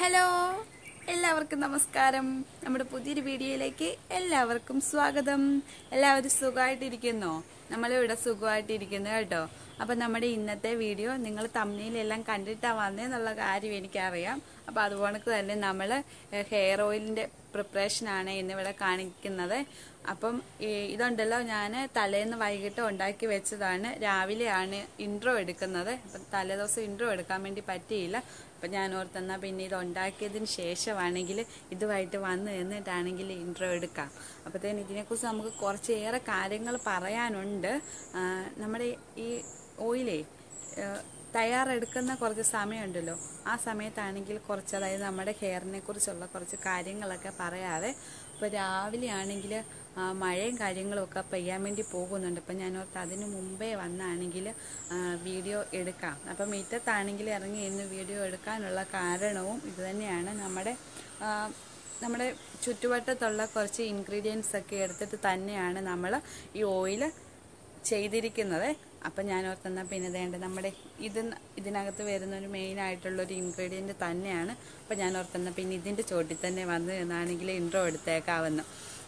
hello എല്ലാവർക്കും നമസ്കാരം നമ്മുടെ പുതിയൊരു വീഡിയോയിലേക്ക് എല്ലാവർക്കും സ്വാഗതം എല്ലാവരും സുഖമായിട്ടിരിക്കുന്നോ നമ്മളിവിടെ സുഖമായിട്ടിരിക്കുന്നു കേട്ടോ അപ്പം നമ്മുടെ ഇന്നത്തെ വീഡിയോ നിങ്ങൾ തമ്മിലെല്ലാം കണ്ടിട്ടാ വന്നേന്നുള്ള കാര്യം എനിക്കറിയാം അപ്പം അതുപോലെ തന്നെ നമ്മൾ ഹെയർ ഓയിലിൻ്റെ പ്രിപ്പറേഷനാണ് ഇന്നിവിടെ കാണിക്കുന്നത് അപ്പം ഈ ഇതുണ്ടല്ലോ ഞാൻ തലേന്ന് വൈകിട്ട് ഉണ്ടാക്കി വെച്ചതാണ് രാവിലെയാണ് ഇൻട്രോ എടുക്കുന്നത് അപ്പം തലേദിവസം ഇൻട്രോ എടുക്കാൻ വേണ്ടി പറ്റിയില്ല അപ്പം ഞാൻ ഓർത്തെന്നാ പിന്നെ ഇത് ഉണ്ടാക്കിയതിന് ശേഷമാണെങ്കിൽ ഇതുമായിട്ട് വന്ന് നിന്നിട്ടാണെങ്കിൽ ഇൻട്രോ എടുക്കാം അപ്പോഴത്തേന് ഇതിനെക്കുറിച്ച് നമുക്ക് കുറച്ചേറെ കാര്യങ്ങൾ പറയാനുണ്ട് ആ, നമ്മുടെ ഈ ഓയിലേ ഏഹ് തയ്യാറെടുക്കുന്ന കുറച്ച് സമയമുണ്ടല്ലോ ആ സമയത്താണെങ്കിൽ കുറച്ച് അതായത് നമ്മുടെ ഹെയറിനെ കുറിച്ചുള്ള കുറച്ച് കാര്യങ്ങളൊക്കെ പറയാതെ ഇപ്പോൾ രാവിലെ ആണെങ്കിൽ മഴയും കാര്യങ്ങളും ഒക്കെ പെയ്യാൻ വേണ്ടി പോകുന്നുണ്ട് അപ്പം ഞാൻ ഓർത്ത് അതിന് മുമ്പേ വന്നാണെങ്കിൽ വീഡിയോ എടുക്കാം അപ്പം മുറ്റത്താണെങ്കിൽ ഇറങ്ങി ഇന്ന് വീഡിയോ എടുക്കാനുള്ള കാരണവും ഇതുതന്നെയാണ് നമ്മുടെ ആ, നമ്മുടെ ചുറ്റുവട്ടത്തുള്ള കുറച്ച് ഇൻഗ്രീഡിയൻസ് ഒക്കെ എടുത്തിട്ട് തന്നെയാണ് നമ്മൾ ഈ ഓയിൽ ചെയ്തിരിക്കുന്നത് അപ്പം ഞാൻ ഓർത്തെന്നാൽ പിന്നെ വേണ്ട നമ്മുടെ ഇത് ഇതിനകത്ത് വരുന്ന ഒരു മെയിൻ ആയിട്ടുള്ള ഒരു ഇൻഗ്രീഡിയൻറ്റ് തന്നെയാണ് അപ്പം ഞാൻ ഓർത്തെന്നാൽ പിന്നെ ഇതിൻ്റെ ചോട്ടിൽ തന്നെ വന്ന് എന്നാണെങ്കിൽ ഇൻട്രോ എടുത്തേക്കാവുന്നു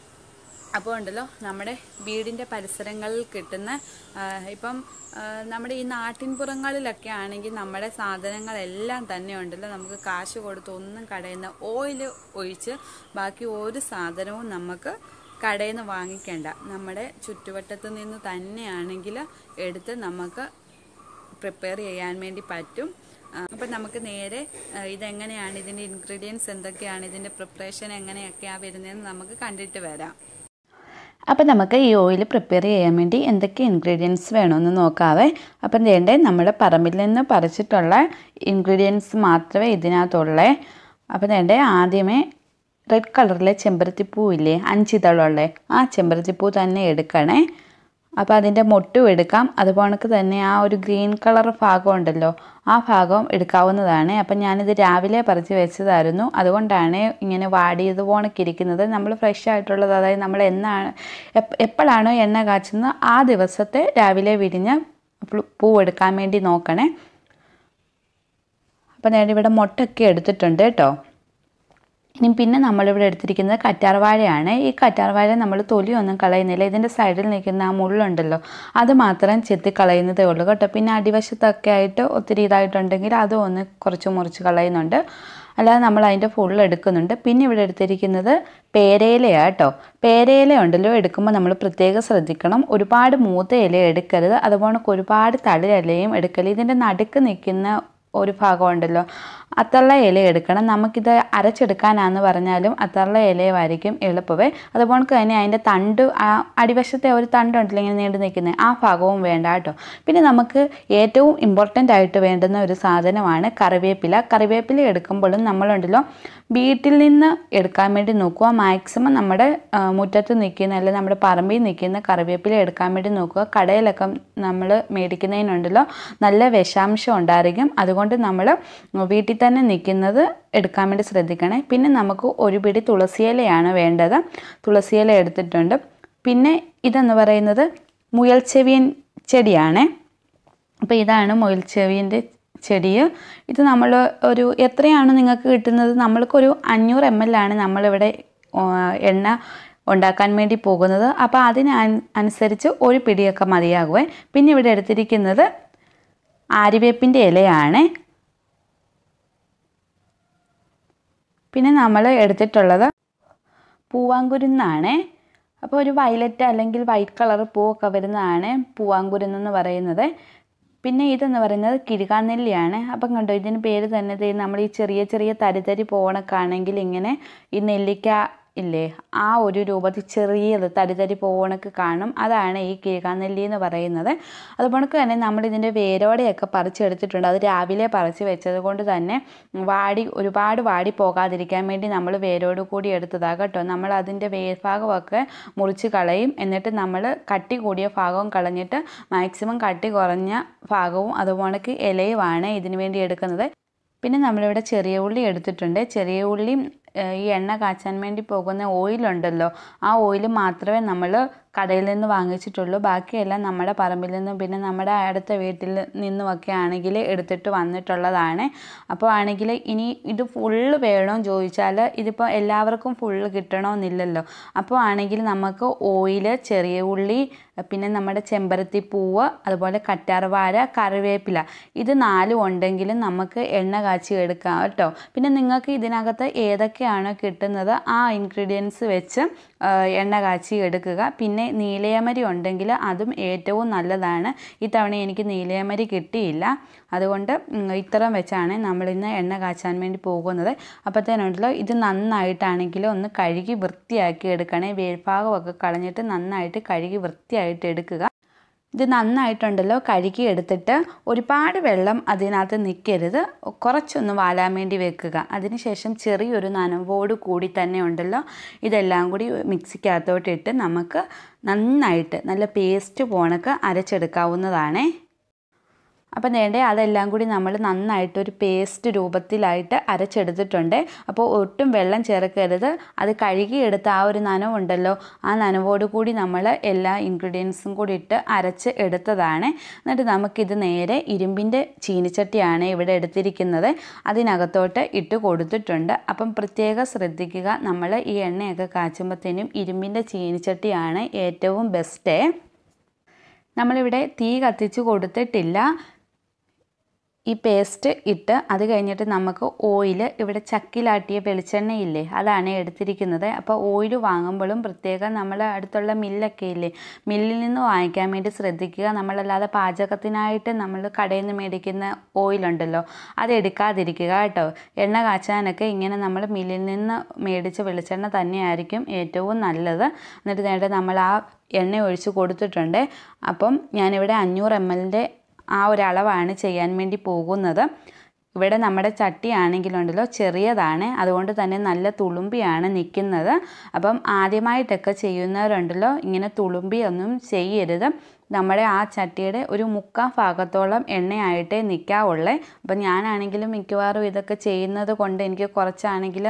അപ്പോൾ ഉണ്ടല്ലോ നമ്മുടെ വീടിൻ്റെ പരിസരങ്ങളിൽ കിട്ടുന്ന ആ, ഇപ്പം ആ, നമ്മുടെ ഈ നാട്ടിൻപുറങ്ങളിലൊക്കെ ആണെങ്കിൽ നമ്മുടെ സാധനങ്ങളെല്ലാം തന്നെ ഉണ്ടല്ലോ നമുക്ക് കാശ് കൊടുത്ത് ഒന്നും കടയുന്ന ഓയിൽ ഒഴിച്ച് ബാക്കി ഒരു സാധനവും നമുക്ക് കടയിൽ നിന്ന് വാങ്ങിക്കേണ്ട നമ്മുടെ ചുറ്റുവട്ടത്ത് നിന്ന് തന്നെയാണെങ്കിൽ എടുത്ത് നമുക്ക് പ്രിപ്പയർ ചെയ്യാൻ വേണ്ടി പറ്റും അപ്പം നമുക്ക് നേരെ ആ, ഇതെങ്ങനെയാണ് ഇതിൻ്റെ ഇൻഗ്രീഡിയൻസ് എന്തൊക്കെയാണ് ഇതിൻ്റെ പ്രിപ്പറേഷൻ എങ്ങനെയൊക്കെയാണ് വരുന്നതെന്ന് നമുക്ക് കണ്ടിട്ട് വരാം അപ്പം നമുക്ക് ഈ ഓയിൽ പ്രിപ്പയർ ചെയ്യാൻ വേണ്ടി എന്തൊക്കെ ഇൻഗ്രീഡിയൻസ് വേണമെന്ന് നോക്കാവേ അപ്പം വേണ്ടേ നമ്മുടെ പറമ്പിൽ നിന്ന് പറിച്ചിട്ടുള്ള ഇൻഗ്രീഡിയൻസ് മാത്രമേ ഇതിനകത്തുള്ളേ അപ്പം വേണ്ടേ ആദ്യമേ റെഡ് കളറിലെ ചെമ്പരത്തിപ്പൂ ഇല്ലേ അഞ്ചിതളുള്ളേ ആ ചെമ്പരത്തിപ്പൂ തന്നെ എടുക്കണേ അപ്പോൾ അതിൻ്റെ മൊട്ടും എടുക്കാം അതുപോലെ തന്നെ ആ ഒരു ഗ്രീൻ കളർ ഭാഗം ഉണ്ടല്ലോ ആ ഭാഗം എടുക്കാവുന്നതാണ് അപ്പം ഞാനിത് രാവിലെ പറിച്ച് വെച്ചതായിരുന്നു അതുകൊണ്ടാണ് ഇങ്ങനെ വാടിയത് പോണൊക്കെ ഇരിക്കുന്നത് നമ്മൾ ഫ്രഷ് ആയിട്ടുള്ളത് അതായത് നമ്മൾ എന്നാണ് എപ്പ- എപ്പോഴാണോ എണ്ണ കാച്ചുന്നത് ആ ദിവസത്തെ രാവിലെ വിരിഞ്ഞ പ്ലു- പൂ എടുക്കാൻ വേണ്ടി നോക്കണേ അപ്പം ഞാൻ ഇവിടെ മുട്ടൊക്കെ എടുത്തിട്ടുണ്ട് കേട്ടോ ഇനി പിന്നെ നമ്മളിവിടെ എടുത്തിരിക്കുന്നത് കറ്റാർവാഴയാണ് ഈ കറ്റാർവാഴ നമ്മൾ തൊലിയൊന്നും കളയുന്നില്ല ഇതിൻ്റെ സൈഡിൽ നിൽക്കുന്ന ആ മുള്ളുണ്ടല്ലോ അത് മാത്രം ചെത്തി കളയുന്നതേ ഉള്ളൂ കേട്ടോ പിന്നെ അടിവശത്തൊക്കെ ആയിട്ട് ഒത്തിരി ഇതായിട്ടുണ്ടെങ്കിൽ അതും ഒന്ന് കുറച്ച് മുറിച്ച് കളയുന്നുണ്ട് അല്ലാതെ നമ്മൾ അതിൻ്റെ ഫുൾ എടുക്കുന്നുണ്ട് പിന്നെ ഇവിടെ എടുത്തിരിക്കുന്നത് പേരയിലയാണ് കേട്ടോ പേരയില ഉണ്ടല്ലോ എടുക്കുമ്പോൾ നമ്മൾ പ്രത്യേകം ശ്രദ്ധിക്കണം ഒരുപാട് മൂത്ത ഇല എടുക്കരുത് അതുപോലെ ഒരുപാട് തളിരിലയും എടുക്കരുത് ഇതിൻ്റെ നടുക്ക് നിൽക്കുന്ന ഒരു ഭാഗം ഉണ്ടല്ലോ അത്തള്ള ഇല എടുക്കണം നമുക്കിത് അരച്ചെടുക്കാനാന്ന് പറഞ്ഞാലും അത്തള്ള ഇലയുമായിരിക്കും എളുപ്പമേ അതുപോലെ തന്നെ അതിൻ്റെ തണ്ട് ആ അടിവശത്തെ ഒരു തണ്ടുണ്ടല്ലോ ഇങ്ങനെ നീണ്ടു നിൽക്കുന്നത് ആ ഭാഗവും വേണ്ട കേട്ടോ പിന്നെ നമുക്ക് ഏറ്റവും ഇമ്പോർട്ടൻ്റ് ആയിട്ട് വേണ്ടുന്ന ഒരു സാധനമാണ് കറിവേപ്പില കറിവേപ്പില എടുക്കുമ്പോഴും നമ്മളുണ്ടല്ലോ വീട്ടിൽ നിന്ന് എടുക്കാൻ വേണ്ടി നോക്കുക മാക്സിമം നമ്മുടെ ആ, മുറ്റത്ത് നിൽക്കുന്ന അല്ലെങ്കിൽ നമ്മുടെ പറമ്പിൽ നിൽക്കുന്ന കറിവേപ്പില എടുക്കാൻ വേണ്ടി നോക്കുക കടയിലൊക്കെ നമ്മൾ മേടിക്കുന്നതിനുണ്ടല്ലോ നല്ല വിഷാംശം ഉണ്ടായിരിക്കും അതുകൊണ്ട് നമ്മൾ വീട്ടിൽ തന്നെ നിൽക്കുന്നത് എടുക്കാൻ വേണ്ടി ശ്രദ്ധിക്കണേ പിന്നെ നമുക്ക് ഒരു പിടി തുളസിയിലയാണ് വേണ്ടത് തുളസിയില എടുത്തിട്ടുണ്ട് പിന്നെ ഇതെന്ന് പറയുന്നത് മുയൽച്ചെവിയൻ ചെടിയാണേ അപ്പോൾ ഇതാണ് മുയൽച്ചെവിൻ്റെ ചെടി ഇത് നമ്മൾ ഒരു എത്രയാണ് നിങ്ങൾക്ക് കിട്ടുന്നത് നമ്മൾക്കൊരു അഞ്ഞൂറ് എം എൽ ആണ് നമ്മളിവിടെ ആ, എണ്ണ ഉണ്ടാക്കാൻ വേണ്ടി പോകുന്നത് അപ്പോൾ അതിന് അൻ- അനുസരിച്ച് ഒരു പിടിയൊക്കെ മതിയാകുമേ പിന്നെ ഇവിടെ എടുത്തിരിക്കുന്നത് ആര്യവേപ്പിൻ്റെ ഇലയാണ് പിന്നെ നമ്മൾ എടുത്തിട്ടുള്ളത് പൂവാങ്കുരുന്നാണ് അപ്പോൾ ഒരു വയലറ്റ് അല്ലെങ്കിൽ വൈറ്റ് കളർ പൂവൊക്കെ വരുന്നതാണ് പൂവാങ്കുരുന്നെന്ന് പറയുന്നത് പിന്നെ ഇതെന്ന് പറയുന്നത് കിഴുകാനെല്ലിയാണ് അപ്പം കണ്ടോ ഇതിന് പേര് തന്നെ ദേ നമ്മൾ ഈ ചെറിയ ചെറിയ തരിതരി പോണക്കാണെങ്കിൽ ഇങ്ങനെ ഈ നെല്ലിക്ക ഇല്ലേ ആ ഒരു രൂപത്തിൽ ചെറിയത് തരിതരി പോണക്ക് കാണും അതാണ് ഈ കിഴുകാനെല്ലി എന്ന് പറയുന്നത് അതുപോലെ തന്നെ നമ്മൾ ഇതിൻ്റെ വേരോടെയൊക്കെ പറിച്ചെടുത്തിട്ടുണ്ട് അത് രാവിലെ പറിച്ച് വെച്ചത് കൊണ്ട് തന്നെ വാടി ഒരുപാട് വാടി പോകാതിരിക്കാൻ വേണ്ടി നമ്മൾ വേരോട് കൂടി എടുത്തതാണ് കേട്ടോ നമ്മൾ അതിൻ്റെ വേർഭാഗമൊക്കെ മുറിച്ച് കളയും എന്നിട്ട് നമ്മൾ കട്ടി കൂടിയ ഭാഗവും കളഞ്ഞിട്ട് മാക്സിമം കട്ടി കുറഞ്ഞ ഭാഗവും അതുപോണക്ക് ഇലയുമാണ് ഇതിനു വേണ്ടി എടുക്കുന്നത് പിന്നെ നമ്മളിവിടെ ചെറിയ ഉള്ളി എടുത്തിട്ടുണ്ട് ചെറിയ ഉള്ളിയും ഏഹ് ഈ എണ്ണ കാച്ചാൻ വേണ്ടി പോകുന്ന ഓയിലുണ്ടല്ലോ ആ ഓയിൽ മാത്രമേ നമ്മൾ കടയിൽ നിന്ന് വാങ്ങിച്ചിട്ടുള്ളൂ ബാക്കിയെല്ലാം നമ്മുടെ പറമ്പിൽ നിന്നും പിന്നെ നമ്മുടെ അടുത്ത വീട്ടിൽ നിന്നുമൊക്കെ ആണെങ്കിൽ എടുത്തിട്ട് വന്നിട്ടുള്ളതാണ് അപ്പോൾ ആണെങ്കിൽ ഇനി ഇത് ഫുള്ള് വേണോ ചോദിച്ചാൽ ഇതിപ്പോൾ എല്ലാവർക്കും ഫുള്ള് കിട്ടണമെന്നില്ലല്ലോ അപ്പോൾ ആണെങ്കിൽ നമുക്ക് ഓയിൽ ചെറിയ ഉള്ളി പിന്നെ നമ്മുടെ ചെമ്പരത്തി പൂവ് അതുപോലെ കറ്റാർവാഴ കറിവേപ്പില ഇത് നാലും ഉണ്ടെങ്കിലും നമുക്ക് എണ്ണ കാച്ചി എടുക്കാം കേട്ടോ പിന്നെ നിങ്ങൾക്ക് ഇതിനകത്ത് ഏതൊക്കെയാണോ കിട്ടുന്നത് ആ ഇൻഗ്രീഡിയൻസ് വെച്ച് ആ, എണ്ണ കാച്ചി എടുക്കുക പിന്നെ നീലയമരി ഉണ്ടെങ്കിൽ അതും ഏറ്റവും നല്ലതാണ് ഇത്തവണ എനിക്ക് നീലയമരി കിട്ടിയില്ല അതുകൊണ്ട് ഉം, ഇത്രയും വെച്ചാണ് നമ്മളിന്ന് എണ്ണ കാച്ചാൻ വേണ്ടി പോകുന്നത് അപ്പോഴത്തേനുണ്ടല്ലോ ഇത് നന്നായിട്ടാണെങ്കിൽ ഒന്ന് കഴുകി വൃത്തിയാക്കി എടുക്കണേ വേർഭാഗമൊക്കെ കളഞ്ഞിട്ട് നന്നായിട്ട് കഴുകി വൃത്തിയായിട്ട് എടുക്കുക ഇത് നന്നായിട്ടുണ്ടല്ലോ കഴുകി എടുത്തിട്ട് ഒരുപാട് വെള്ളം അതിനകത്ത് നിൽക്കരുത് കുറച്ചൊന്ന് വാലാൻ വേണ്ടി വെക്കുക അതിനുശേഷം ചെറിയൊരു നനവോട് കൂടി തന്നെ ഉണ്ടല്ലോ ഇതെല്ലാം കൂടി മിക്സിക്കകത്തോട്ട് ഇട്ട് നമുക്ക് നന്നായിട്ട് നല്ല പേസ്റ്റ് പോണക്ക് അരച്ചെടുക്കാവുന്നതാണേ അപ്പം വേണ്ടേ അതെല്ലാം കൂടി നമ്മൾ നന്നായിട്ട് ഒരു പേസ്റ്റ് രൂപത്തിലായിട്ട് അരച്ചെടുത്തിട്ടുണ്ട് അപ്പോൾ ഒട്ടും വെള്ളം ചേർക്കരുത് അത് കഴുകിയെടുത്ത ആ ഒരു നനവുണ്ടല്ലോ ആ നനവോട് കൂടി നമ്മൾ എല്ലാ ഇൻഗ്രീഡിയൻസും കൂടി ഇട്ട് അരച്ച് എടുത്തതാണ് എന്നിട്ട് നമുക്കിത് നേരെ ഇരുമ്പിൻ്റെ ചീനിച്ചട്ടിയാണ് ഇവിടെ എടുത്തിരിക്കുന്നത് അതിനകത്തോട്ട് ഇട്ട് കൊടുത്തിട്ടുണ്ട് അപ്പം പ്രത്യേകം ശ്രദ്ധിക്കുക നമ്മൾ ഈ എണ്ണയൊക്കെ കാച്ചുമ്പോഴത്തേനും ഇരുമ്പിൻ്റെ ചീനിച്ചട്ടിയാണ് ഏറ്റവും ബെസ്റ്റ് നമ്മളിവിടെ തീ കത്തിച്ച് കൊടുത്തിട്ടില്ല ഈ പേസ്റ്റ് ഇട്ട് അത് കഴിഞ്ഞിട്ട് നമുക്ക് ഓയിൽ ഇവിടെ ചക്കിലാട്ടിയ വെളിച്ചെണ്ണയില്ലേ അതാണ് എടുത്തിരിക്കുന്നത് അപ്പോൾ ഓയിൽ വാങ്ങുമ്പോഴും പ്രത്യേകം നമ്മൾ അടുത്തുള്ള മില്ലൊക്കെ ഇല്ലേ മില്ലിൽ നിന്ന് വാങ്ങിക്കാൻ വേണ്ടി ശ്രദ്ധിക്കുക നമ്മളല്ലാതെ പാചകത്തിനായിട്ട് നമ്മൾ കടയിൽ നിന്ന് മേടിക്കുന്ന ഓയിലുണ്ടല്ലോ അത് എടുക്കാതിരിക്കുക കേട്ടോ എണ്ണ കാച്ചാനൊക്കെ ഇങ്ങനെ നമ്മൾ മില്ലിൽ നിന്ന് മേടിച്ച വെളിച്ചെണ്ണ തന്നെയായിരിക്കും ഏറ്റവും നല്ലത് എന്നിട്ട് നേരെ നമ്മൾ ആ എണ്ണ ഒഴിച്ച് കൊടുത്തിട്ടുണ്ട് അപ്പം ഞാനിവിടെ അഞ്ഞൂറ് എം എല്ലിൻ്റെ ആ ഒരു അളവാണ് ചെയ്യാൻ വേണ്ടി പോകുന്നത് ഇവിടെ നമ്മുടെ ചട്ടി ആണെങ്കിലുണ്ടല്ലോ ചെറിയതാണ് അതുകൊണ്ട് തന്നെ നല്ല തുളുമ്പിയാണ് നിൽക്കുന്നത് അപ്പം ആദ്യമായിട്ടൊക്കെ ചെയ്യുന്നവരുണ്ടല്ലോ ഇങ്ങനെ തുളുമ്പിയൊന്നും ചെയ്യരുത് നമ്മുടെ ആ ചട്ടിയുടെ ഒരു മുക്കാൽ ഭാഗത്തോളം എണ്ണയായിട്ടേ നിൽക്കാവുള്ളേ അപ്പം ഞാനാണെങ്കിലും മിക്കവാറും ഇതൊക്കെ ചെയ്യുന്നത് കൊണ്ട് എനിക്ക് കുറച്ചാണെങ്കിൽ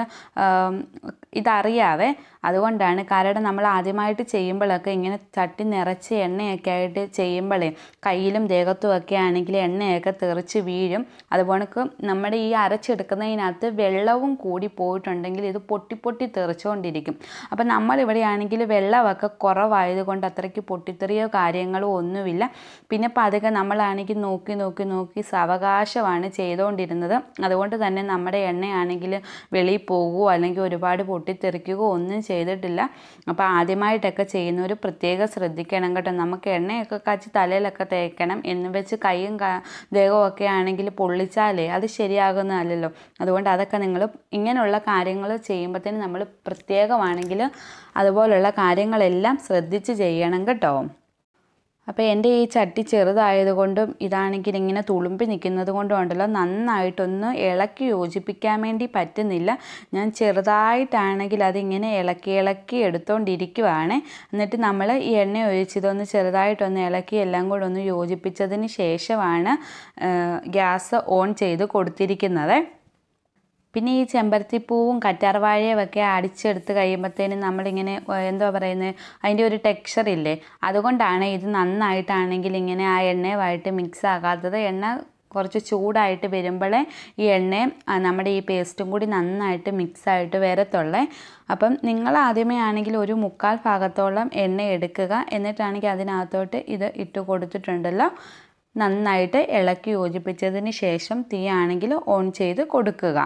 ഇതറിയാവേ അതുകൊണ്ടാണ് കാരണം നമ്മൾ ആദ്യമായിട്ട് ചെയ്യുമ്പോഴൊക്കെ ഇങ്ങനെ ചട്ടി നിറച്ച് എണ്ണയൊക്കെ ആയിട്ട് ചെയ്യുമ്പോഴേ കയ്യിലും ദേഹത്തും ഒക്കെ ആണെങ്കിൽ എണ്ണയൊക്കെ തെറിച്ച് വീഴും അതുപോലെ നമ്മുടെ ഈ അരച്ചെടുക്കുന്നതിനകത്ത് വെള്ളവും കൂടി പോയിട്ടുണ്ടെങ്കിൽ ഇത് പൊട്ടി പൊട്ടി തെറിച്ചുകൊണ്ടിരിക്കും അപ്പം നമ്മളിവിടെ ആണെങ്കിൽ വെള്ളമൊക്കെ കുറവായതുകൊണ്ട് അത്രയ്ക്ക് പൊട്ടിത്തെറിയോ കാര്യങ്ങളോ ഒന്നുമില്ല പിന്നെ പതുക്കെ നമ്മളാണെങ്കിൽ നോക്കി നോക്കി നോക്കി സാവകാശമാണ് ചെയ്തുകൊണ്ടിരുന്നത് അതുകൊണ്ട് തന്നെ നമ്മുടെ എണ്ണയാണെങ്കിൽ വെളിയിൽ പോകുകയോ അല്ലെങ്കിൽ ഒരുപാട് പൊട്ടിത്തെറിക്കുകയോ ഒന്നും ചെയ്തിട്ടില്ല അപ്പോൾ ആദ്യമായിട്ടൊക്കെ ചെയ്യുന്നവർ പ്രത്യേകം ശ്രദ്ധിക്കണം കേട്ടോ നമുക്ക് എണ്ണയൊക്കെ കാച്ചി തലയിലൊക്കെ തേക്കണം എന്ന് വെച്ച് കൈയും കാ- ദേഹവും ഒക്കെ ആണെങ്കിൽ പൊള്ളിച്ചാലേ അത് ശരിയാകുന്നതല്ലല്ലോ അതുകൊണ്ട് അതൊക്കെ നിങ്ങൾ ഇങ്ങനെയുള്ള കാര്യങ്ങൾ ചെയ്യുമ്പോഴത്തേന് നമ്മൾ പ്രത്യേകമാണെങ്കിൽ അതുപോലുള്ള കാര്യങ്ങളെല്ലാം ശ്രദ്ധിച്ച് ചെയ്യണം കേട്ടോ അപ്പോൾ എൻ്റെ ഈ ചട്ടി ചെറുതായതുകൊണ്ടും ഇതാണെങ്കിൽ ഇങ്ങനെ തുളുമ്പി നിൽക്കുന്നത് കൊണ്ടും ഉണ്ടല്ലോ നന്നായിട്ടൊന്ന് ഇളക്കി യോജിപ്പിക്കാൻ വേണ്ടി പറ്റുന്നില്ല ഞാൻ ചെറുതായിട്ടാണെങ്കിൽ അതിങ്ങനെ ഇളക്കി ഇളക്കി എടുത്തുകൊണ്ടിരിക്കുവാണ് എന്നിട്ട് നമ്മൾ ഈ എണ്ണ ഒഴിച്ചതൊന്ന് ചെറുതായിട്ടൊന്ന് ഇളക്കി എല്ലാം കൂടെ ഒന്ന് യോജിപ്പിച്ചതിന് ശേഷമാണ് ഗ്യാസ് ഓൺ ചെയ്ത് കൊടുത്തിരിക്കുന്നത് പിന്നെ ഈ ചെമ്പരത്തിപ്പൂവും കറ്റാർവാഴയും ഒക്കെ അടിച്ചെടുത്ത് കഴിയുമ്പോഴത്തേനും നമ്മളിങ്ങനെ ഏഹ്, എന്താ പറയുന്നത് അതിൻ്റെ ഒരു ടെക്സ്ചർ ഇല്ലേ അതുകൊണ്ടാണ് ഇത് നന്നായിട്ടാണെങ്കിൽ ഇങ്ങനെ ആ എണ്ണയുമായിട്ട് മിക്സ് ആകാത്തത് എണ്ണ കുറച്ച് ചൂടായിട്ട് വരുമ്പോഴേ ഈ എണ്ണയും ആ, നമ്മുടെ ഈ പേസ്റ്റും കൂടി നന്നായിട്ട് മിക്സ് ആയിട്ട് വരത്തുള്ളേ അപ്പം നിങ്ങൾ ആദ്യമേ ആണെങ്കിൽ ഒരു മുക്കാൽ ഭാഗത്തോളം എണ്ണ എടുക്കുക എന്നിട്ടാണെങ്കിൽ അതിനകത്തോട്ട് ഇത് ഇട്ട് കൊടുത്തിട്ടുണ്ടല്ലോ നന്നായിട്ട് ഇളക്കി യോജിപ്പിച്ചതിന് ശേഷം തീ ആണെങ്കിൽ ഓൺ ചെയ്ത് കൊടുക്കുക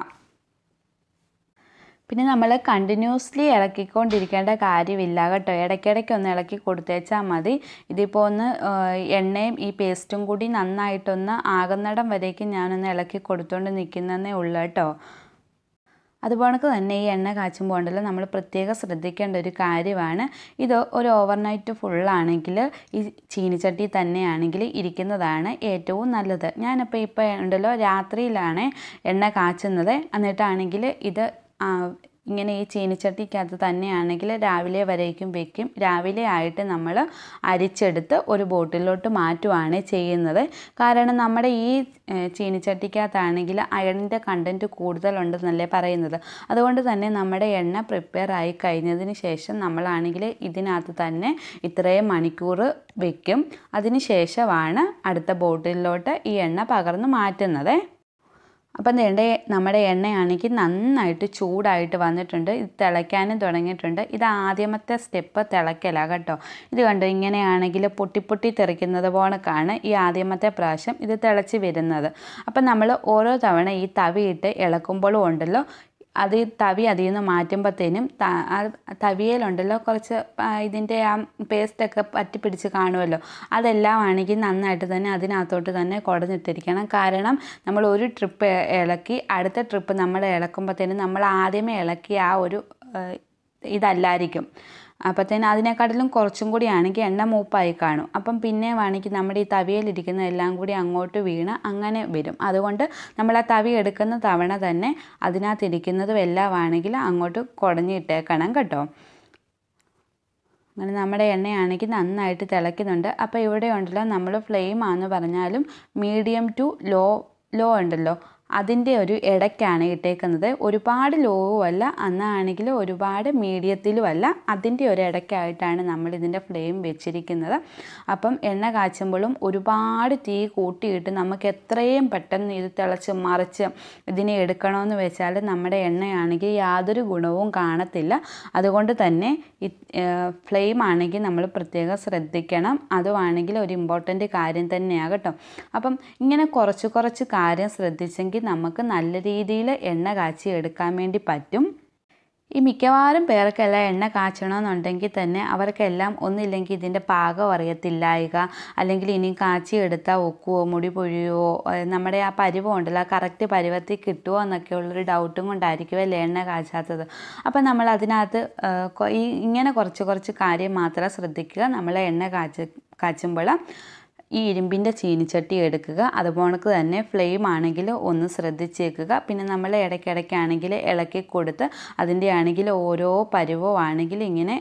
പിന്നെ നമ്മൾ കണ്ടിന്യൂസ്ലി ഇളക്കിക്കൊണ്ടിരിക്കേണ്ട കാര്യമില്ല കേട്ടോ ഇടയ്ക്കിടയ്ക്ക് ഒന്ന് ഇളക്കി കൊടുത്തേച്ചാൽ മതി ഇതിപ്പോൾ ഒന്ന് ആ, എണ്ണയും ഈ പേസ്റ്റും കൂടി നന്നായിട്ടൊന്ന് ആകുന്നിടം വരേക്കും ഞാനൊന്ന് ഇളക്കി കൊടുത്തുകൊണ്ട് നിൽക്കുന്നതേ ഉള്ളൂ കേട്ടോ അതുപോലെ തന്നെ ഈ എണ്ണ കാച്ചുമ്പോൾ ഉണ്ടല്ലോ നമ്മൾ പ്രത്യേകം ശ്രദ്ധിക്കേണ്ട ഒരു കാര്യമാണ് ഇത് ഒരു ഓവർനൈറ്റ് ഫുള്ളാണെങ്കിൽ ഈ ചീനിച്ചട്ടി തന്നെയാണെങ്കിൽ ഇരിക്കുന്നതാണ് ഏറ്റവും നല്ലത് ഞാനിപ്പോൾ ഇപ്പോൾ ഉണ്ടല്ലോ രാത്രിയിലാണ് എണ്ണ കാച്ചുന്നത് എന്നിട്ടാണെങ്കിൽ ഇത് ആ, ഇങ്ങനെ ഈ ചീനിച്ചട്ടിക്കകത്ത് തന്നെയാണെങ്കിൽ രാവിലെ വരേക്കും വെക്കും രാവിലെ ആയിട്ട് നമ്മൾ അരിച്ചെടുത്ത് ഒരു ബോട്ടിലോട്ട് മാറ്റുവാണ് ചെയ്യുന്നത് കാരണം നമ്മുടെ ഈ ഏഹ്, ചീനിച്ചട്ടിക്കകത്താണെങ്കിൽ അയണിൻ്റെ കണ്ടൻറ്റ് കൂടുതലുണ്ടെന്നല്ലേ പറയുന്നത് അതുകൊണ്ട് തന്നെ നമ്മുടെ എണ്ണ പ്രിപ്പയർ ആയി കഴിഞ്ഞതിന് ശേഷം നമ്മളാണെങ്കിൽ ഇതിനകത്ത് തന്നെ ഇത്രയും മണിക്കൂർ വെക്കും അതിന് ശേഷമാണ് അടുത്ത ബോട്ടിലോട്ട് ഈ എണ്ണ പകർന്ന് മാറ്റുന്നത് അപ്പം വേണ്ട നമ്മുടെ എണ്ണയാണെങ്കിൽ നന്നായിട്ട് ചൂടായിട്ട് വന്നിട്ടുണ്ട് ഇത് തിളയ്ക്കാനും തുടങ്ങിയിട്ടുണ്ട് ഇത് ആദ്യമത്തെ സ്റ്റെപ്പ് തിളയ്ക്കല കേട്ടോ ഇത് കണ്ടോ ഇങ്ങനെയാണെങ്കിൽ പൊട്ടി പൊട്ടി തെറിക്കുന്നത് പോണക്കാണ് ഈ ആദ്യമത്തെ പ്രാവശ്യം ഇത് തിളച്ച് വരുന്നത് അപ്പം നമ്മൾ ഓരോ തവണ ഈ തവിയിട്ട് ഇളക്കുമ്പോഴും ഉണ്ടല്ലോ അത് ഈ തവി അതിൽ നിന്ന് മാറ്റുമ്പോഴത്തേനും ത- ആ തവിയിലുണ്ടല്ലോ കുറച്ച് ആ ഇതിൻ്റെ ആ പേസ്റ്റൊക്കെ പറ്റി പിടിച്ച് കാണുമല്ലോ അതെല്ലാം ആണെങ്കിൽ നന്നായിട്ട് തന്നെ അതിനകത്തോട്ട് തന്നെ കുടഞ്ഞിട്ടിരിക്കണം കാരണം നമ്മൾ ഒരു ട്രിപ്പ് ഇളക്കി അടുത്ത ട്രിപ്പ് നമ്മൾ ഇളക്കുമ്പോഴത്തേനും നമ്മൾ ആദ്യമേ ഇളക്കി ആ ഒരു ആ, ഇതല്ലായിരിക്കും അപ്പോഴത്തേനും അതിനെക്കാട്ടിലും കുറച്ചും കൂടി ആണെങ്കിൽ എണ്ണ മൂപ്പായി കാണും അപ്പം പിന്നെ വേണമെങ്കിൽ നമ്മുടെ ഈ തവിയിലിരിക്കുന്ന എല്ലാം കൂടി അങ്ങോട്ട് വീണ് അങ്ങനെ വരും അതുകൊണ്ട് നമ്മൾ ആ തവി എടുക്കുന്ന തവണ തന്നെ അതിനകത്തിരിക്കുന്നതും എല്ലാം ആണെങ്കിൽ അങ്ങോട്ട് കുടഞ്ഞിട്ടേക്കണം കേട്ടോ അങ്ങനെ നമ്മുടെ എണ്ണയാണെങ്കിൽ നന്നായിട്ട് തിളയ്ക്കുന്നുണ്ട് അപ്പോൾ ഇവിടെ ഉണ്ടല്ലോ നമ്മൾ ഫ്ലെയിം ആണെന്ന് പറഞ്ഞാലും മീഡിയം ടു ലോ ലോ ഉണ്ടല്ലോ അതിൻ്റെ ഒരു ഇടയ്ക്കാണ് ഇട്ടേക്കുന്നത് ഒരുപാട് ലോവും അല്ല അന്നാണെങ്കിൽ ഒരുപാട് മീഡിയത്തിലും അല്ല അതിൻ്റെ ഒരു ഇടയ്ക്കായിട്ടാണ് നമ്മൾ ഇതിൻ്റെ ഫ്ലെയിം വെച്ചിരിക്കുന്നത് അപ്പം എണ്ണ കാച്ചുമ്പോഴും ഒരുപാട് തീ കൂട്ടിയിട്ട് നമുക്ക് എത്രയും പെട്ടെന്ന് ഇത് തിളച്ച് മറിച്ച് ഇതിനെ എടുക്കണമെന്ന് വെച്ചാൽ നമ്മുടെ എണ്ണയാണെങ്കിൽ യാതൊരു ഗുണവും കാണത്തില്ല അതുകൊണ്ട് തന്നെ ഈ ഫ്ലെയിം ആണെങ്കിൽ നമ്മൾ പ്രത്യേകം ശ്രദ്ധിക്കണം അതുമാണെങ്കിൽ ഒരു ഇമ്പോർട്ടൻ്റ് കാര്യം തന്നെയാണ് കേട്ടോ അപ്പം ഇങ്ങനെ കുറച്ച് കുറച്ച് കാര്യം ശ്രദ്ധിച്ചെങ്കിൽ നമുക്ക് നല്ല രീതിയിൽ എണ്ണ കാച്ചി എടുക്കാൻ വേണ്ടി പറ്റും ഈ മിക്കവാറും പേർക്കെല്ലാം എണ്ണ കാച്ചണമെന്നുണ്ടെങ്കിൽ തന്നെ അവർക്കെല്ലാം ഒന്നില്ലെങ്കിൽ ഇതിൻ്റെ പാകം അറിയത്തില്ലായിക അല്ലെങ്കിൽ ഇനി കാച്ചി എടുത്താൽ ഒക്കുവോ മുടി പൊഴിയുവോ ഏഹ് നമ്മുടെ ആ പരുവം ഉണ്ടല്ലോ ആ കറക്റ്റ് പരുവത്തിൽ കിട്ടുമോ എന്നൊക്കെ ഉള്ളൊരു ഡൗട്ടും കൊണ്ടായിരിക്കുമല്ലേ എണ്ണ കാച്ചാത്തത് അപ്പം നമ്മൾ അതിനകത്ത് ഏഹ് കൊ- ഈ ഇങ്ങനെ കുറച്ച് കുറച്ച് കാര്യം മാത്രം ശ്രദ്ധിക്കുക നമ്മൾ എണ്ണ കാച്ച് കാച്ചുമ്പോൾ ഈ ഇരുമ്പിൻ്റെ ചീനിച്ചട്ടി എടുക്കുക അതുപോണക്ക് തന്നെ ഫ്ലെയിം ആണെങ്കിൽ ഒന്ന് ശ്രദ്ധിച്ചേക്കുക പിന്നെ നമ്മൾ ഇടയ്ക്കിടയ്ക്കാണെങ്കിൽ ഇളക്കി കൊടുത്ത് അതിൻ്റെ ആണെങ്കിൽ ഓരോ പരുവോ ആണെങ്കിൽ ഇങ്ങനെ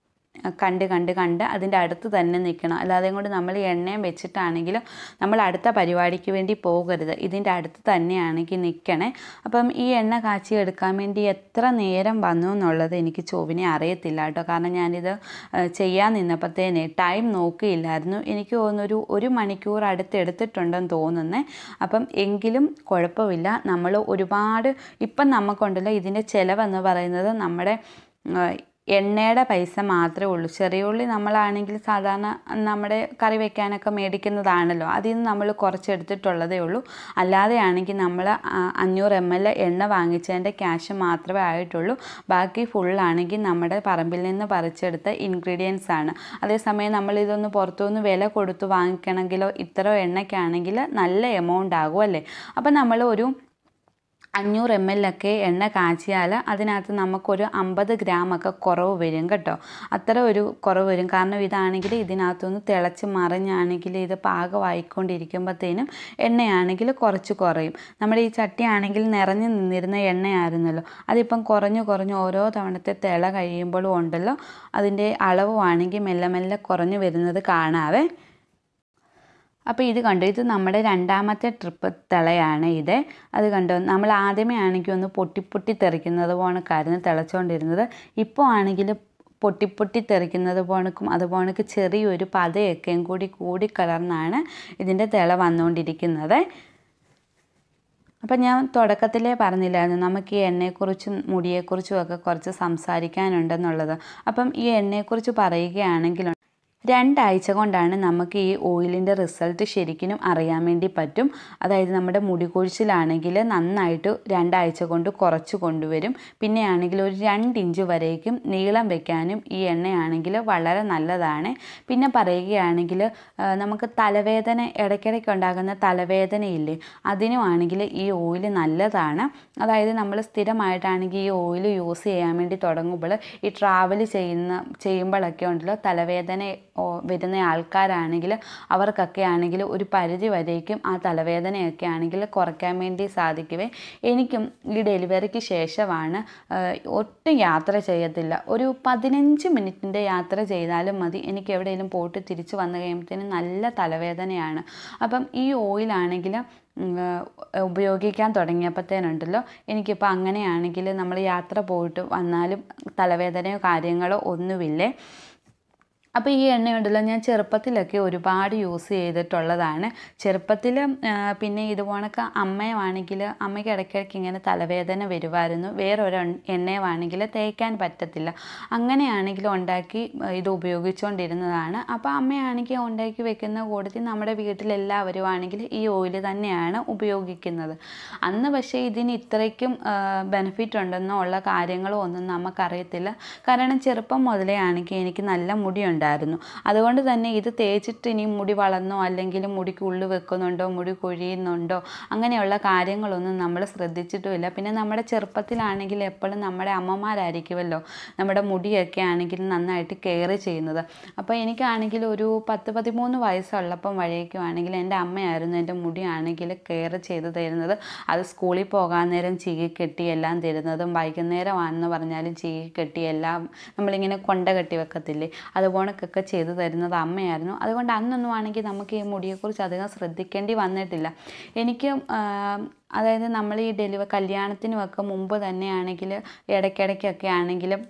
കണ്ട് കണ്ട് കണ്ട് അതിൻ്റെ അടുത്ത് തന്നെ നിൽക്കണം അല്ലാതെ കൊണ്ട് നമ്മൾ എണ്ണയും വെച്ചിട്ടാണെങ്കിലും നമ്മൾ അടുത്ത പരിപാടിക്ക് വേണ്ടി പോകരുത് ഇതിൻ്റെ അടുത്ത് തന്നെയാണെങ്കിൽ നിൽക്കണേ അപ്പം ഈ എണ്ണ കാച്ചി എടുക്കാൻ വേണ്ടി എത്ര നേരം വന്നു എന്നുള്ളത് എനിക്ക് ചോവിനെ അറിയത്തില്ല കേട്ടോ കാരണം ഞാനിത് ഏഹ്, ചെയ്യാൻ നിന്നപ്പോഴത്തേനെ ടൈം നോക്കിയില്ലായിരുന്നു എനിക്ക് തോന്നുന്നൊരു ഒരു മണിക്കൂർ അടുത്ത് എടുത്തിട്ടുണ്ടെന്ന് തോന്നുന്നേ അപ്പം എങ്കിലും കുഴപ്പമില്ല നമ്മൾ ഒരുപാട് ഇപ്പം നമുക്കുണ്ടല്ലോ ഇതിൻ്റെ ചിലവെന്ന് പറയുന്നത് നമ്മുടെ ഏഹ്, എണ്ണയുടെ പൈസ മാത്രമേ ഉള്ളൂ ചെറിയ ഉള്ളി നമ്മളാണെങ്കിൽ സാധാരണ നമ്മുടെ കറി വെക്കാനൊക്കെ മേടിക്കുന്നതാണല്ലോ അതിൽ നിന്ന് നമ്മൾ കുറച്ചെടുത്തിട്ടുള്ളതേ ഉള്ളൂ അല്ലാതെ ആണെങ്കിൽ നമ്മൾ അഞ്ഞൂറ് എം എൽ എണ്ണ വാങ്ങിച്ചതിൻ്റെ ക്യാഷ് മാത്രമേ ആയിട്ടുള്ളൂ ബാക്കി ഫുള്ളാണെങ്കിൽ നമ്മുടെ പറമ്പിൽ നിന്ന് പറിച്ചെടുത്ത ഇൻഗ്രീഡിയൻസ് ആണ് അതേസമയം നമ്മൾ ഇതൊന്ന് പുറത്തുനിന്ന് വില കൊടുത്ത് വാങ്ങിക്കണമെങ്കിലോ ഇത്ര എണ്ണയ്ക്കാണെങ്കിൽ നല്ല എമൗണ്ട് ആകും അല്ലേ അപ്പം നമ്മൾ ഒരു അഞ്ഞൂറ് എം എൽ ഒക്കെ എണ്ണ കാച്ചിയാൽ അതിനകത്ത് നമുക്കൊരു അമ്പത് ഗ്രാമൊക്കെ കുറവ് വരും കേട്ടോ അത്ര ഒരു കുറവ് വരും കാരണം ഇതാണെങ്കിൽ ഇതിനകത്തുനിന്ന് തിളച്ച് മറിഞ്ഞാണെങ്കിൽ ഇത് പാകമായിക്കൊണ്ടിരിക്കുമ്പോഴത്തേനും എണ്ണയാണെങ്കിൽ കുറച്ച് കുറയും നമ്മുടെ ഈ ചട്ടി ആണെങ്കിൽ നിറഞ്ഞു നിന്നിരുന്ന എണ്ണയായിരുന്നല്ലോ അതിപ്പം കുറഞ്ഞു കുറഞ്ഞു ഓരോ തവണത്തെ തിള കഴിയുമ്പോഴും ഉണ്ടല്ലോ അതിൻ്റെ അളവുമാണെങ്കിൽ മെല്ലെ മെല്ലെ കുറഞ്ഞു വരുന്നത് കാണാവേ അപ്പോൾ ഇത് കണ്ടു ഇത് നമ്മുടെ രണ്ടാമത്തെ ട്രിപ്പ് തിളയാണ് ഇത് അത് കണ്ടു നമ്മൾ ആദ്യമേ ആണെങ്കിൽ ഒന്ന് പൊട്ടി പൊട്ടി തെറിക്കുന്നത് പോണക്കായിരുന്നു തിളച്ചുകൊണ്ടിരുന്നത് ഇപ്പോൾ ആണെങ്കിൽ പൊട്ടി പൊട്ടി തെറിക്കുന്നത് പോണക്കും അതുപോണക്ക് ചെറിയൊരു പതയൊക്കെയും കൂടി കൂടി കലർന്നാണ് ഇതിൻ്റെ തിള വന്നുകൊണ്ടിരിക്കുന്നത് അപ്പം ഞാൻ തുടക്കത്തിലേ പറഞ്ഞില്ലായിരുന്നു നമുക്ക് ഈ എണ്ണയെക്കുറിച്ചും മുടിയെക്കുറിച്ചും ഒക്കെ കുറച്ച് സംസാരിക്കാനുണ്ടെന്നുള്ളത് അപ്പം ഈ എണ്ണയെക്കുറിച്ച് പറയുകയാണെങ്കിൽ രണ്ടാഴ്ച കൊണ്ടാണ് നമുക്ക് ഈ ഓയിലിൻ്റെ റിസൾട്ട് ശരിക്കും അറിയാൻ വേണ്ടി പറ്റും അതായത് നമ്മുടെ മുടി കൊഴിച്ചിലാണെങ്കിൽ നന്നായിട്ട് രണ്ടാഴ്ച കൊണ്ട് കുറച്ച് കൊണ്ടുവരും പിന്നെ ആണെങ്കിൽ ഒരു രണ്ട് ഇഞ്ച് വരേക്കും നീളം വെക്കാനും ഈ എണ്ണയാണെങ്കിൽ വളരെ നല്ലതാണ് പിന്നെ പറയുകയാണെങ്കിൽ ആ, നമുക്ക് തലവേദന ഇടയ്ക്കിടയ്ക്ക് ഉണ്ടാകുന്ന തലവേദനയില്ലേ അതിനുമാണെങ്കിൽ ഈ ഓയിൽ നല്ലതാണ് അതായത് നമ്മൾ സ്ഥിരമായിട്ടാണെങ്കിൽ ഈ ഓയിൽ യൂസ് ചെയ്യാൻ വേണ്ടി തുടങ്ങുമ്പോൾ ഈ ട്രാവൽ ചെയ്യുന്ന ചെയ്യുമ്പോഴൊക്കെ ഉണ്ടല്ലോ തലവേദന ഓ- വരുന്ന ആൾക്കാരാണെങ്കിൽ അവർക്കൊക്കെ ആണെങ്കിൽ ഒരു പരിധി വരേക്കും ആ തലവേദനയൊക്കെ ആണെങ്കിൽ കുറയ്ക്കാൻ വേണ്ടി സാധിക്കുവേ എനിക്കും ഈ ഡെലിവറിക്ക് ശേഷമാണ് ആ, ഒട്ടും യാത്ര ചെയ്യത്തില്ല ഒരു പതിനഞ്ച് മിനിറ്റിൻ്റെ യാത്ര ചെയ്താലും മതി എനിക്ക് എവിടെയെങ്കിലും പോയിട്ട് തിരിച്ച് വന്നു കഴിയുമ്പോഴത്തേനും നല്ല തലവേദനയാണ് അപ്പം ഈ ഓയിലാണെങ്കിൽ ഉം, ആ, ഉപയോഗിക്കാൻ തുടങ്ങിയപ്പോഴത്തേനുണ്ടല്ലോ എനിക്കിപ്പോൾ അങ്ങനെയാണെങ്കിൽ നമ്മൾ യാത്ര പോയിട്ട് വന്നാലും തലവേദനയോ കാര്യങ്ങളോ ഒന്നുമില്ലേ അപ്പോൾ ഈ എണ്ണയുണ്ടല്ലോ ഞാൻ ചെറുപ്പത്തിലൊക്കെ ഒരുപാട് യൂസ് ചെയ്തിട്ടുള്ളതാണ് ചെറുപ്പത്തിൽ പിന്നെ ഇതുപോണക്ക് അമ്മയുമാണെങ്കിൽ അമ്മയ്ക്ക് ഇടയ്ക്കിടയ്ക്ക് ഇങ്ങനെ തലവേദന വരുമായിരുന്നു വേറൊരു എണ്ണ- എണ്ണയുമാണെങ്കിൽ തേക്കാൻ പറ്റത്തില്ല അങ്ങനെയാണെങ്കിൽ ഉണ്ടാക്കി ആ, ഇത് ഉപയോഗിച്ചുകൊണ്ടിരുന്നതാണ് അപ്പോൾ അമ്മയാണെങ്കിൽ ഉണ്ടാക്കി വെക്കുന്ന കൂട്ടത്തിൽ നമ്മുടെ വീട്ടിലെല്ലാവരും ആണെങ്കിൽ ഈ ഓയിൽ തന്നെയാണ് ഉപയോഗിക്കുന്നത് അന്ന് പക്ഷേ ഇതിന് ഇത്രയ്ക്കും ബെനിഫിറ്റ് ഉണ്ടെന്നോ ഉള്ള കാര്യങ്ങളോ ഒന്നും നമുക്കറിയത്തില്ല കാരണം ചെറുപ്പം മുതലേ ആണെങ്കിൽ എനിക്ക് നല്ല മുടി ഉണ്ടായിരുന്നു അതുകൊണ്ട് തന്നെ ഇത് തേച്ചിട്ട് ഇനി മുടി വളർന്നോ അല്ലെങ്കിൽ മുടിക്ക് ഉള്ളു വെക്കുന്നുണ്ടോ മുടി കൊഴിയുന്നുണ്ടോ അങ്ങനെയുള്ള കാര്യങ്ങളൊന്നും നമ്മൾ ശ്രദ്ധിച്ചിട്ടുമില്ല പിന്നെ നമ്മുടെ ചെറുപ്പത്തിലാണെങ്കിൽ എപ്പോഴും നമ്മുടെ അമ്മമാരായിരിക്കുമല്ലോ നമ്മുടെ മുടിയൊക്കെ ആണെങ്കിൽ നന്നായിട്ട് കെയർ ചെയ്യുന്നത് അപ്പോൾ എനിക്കാണെങ്കിൽ ഒരു പത്ത് പതിമൂന്ന് വയസ്സുള്ളപ്പം വഴിയേക്കും ആണെങ്കിൽ എൻ്റെ അമ്മയായിരുന്നു എൻ്റെ മുടിയാണെങ്കിൽ കെയർ ചെയ്ത് തരുന്നത് അത് സ്കൂളിൽ പോകാൻ നേരം ചീകി കെട്ടി എല്ലാം തരുന്നതും വൈകുന്നേരമാണെന്ന് പറഞ്ഞാലും ചീകി കെട്ടി എല്ലാം നമ്മളിങ്ങനെ കൊണ്ട കെട്ടി വെക്കത്തില്ലേ അതുപോണക്കൊക്കെ ചെയ്തു തരുന്നത് അമ്മയായിരുന്നു അതുകൊണ്ട് അന്നൊന്നും ആണെങ്കിൽ നമുക്ക് ഈ മുടിയെക്കുറിച്ച് അധികം ശ്രദ്ധിക്കേണ്ടി വന്നിട്ടില്ല എനിക്ക് അതായത് നമ്മൾ ഈ ഡെലിവറി കല്യാണത്തിനുമൊക്കെ മുമ്പ് തന്നെയാണെങ്കിൽ ഇടയ്ക്കിടയ്ക്കൊക്കെ ആണെങ്കിലും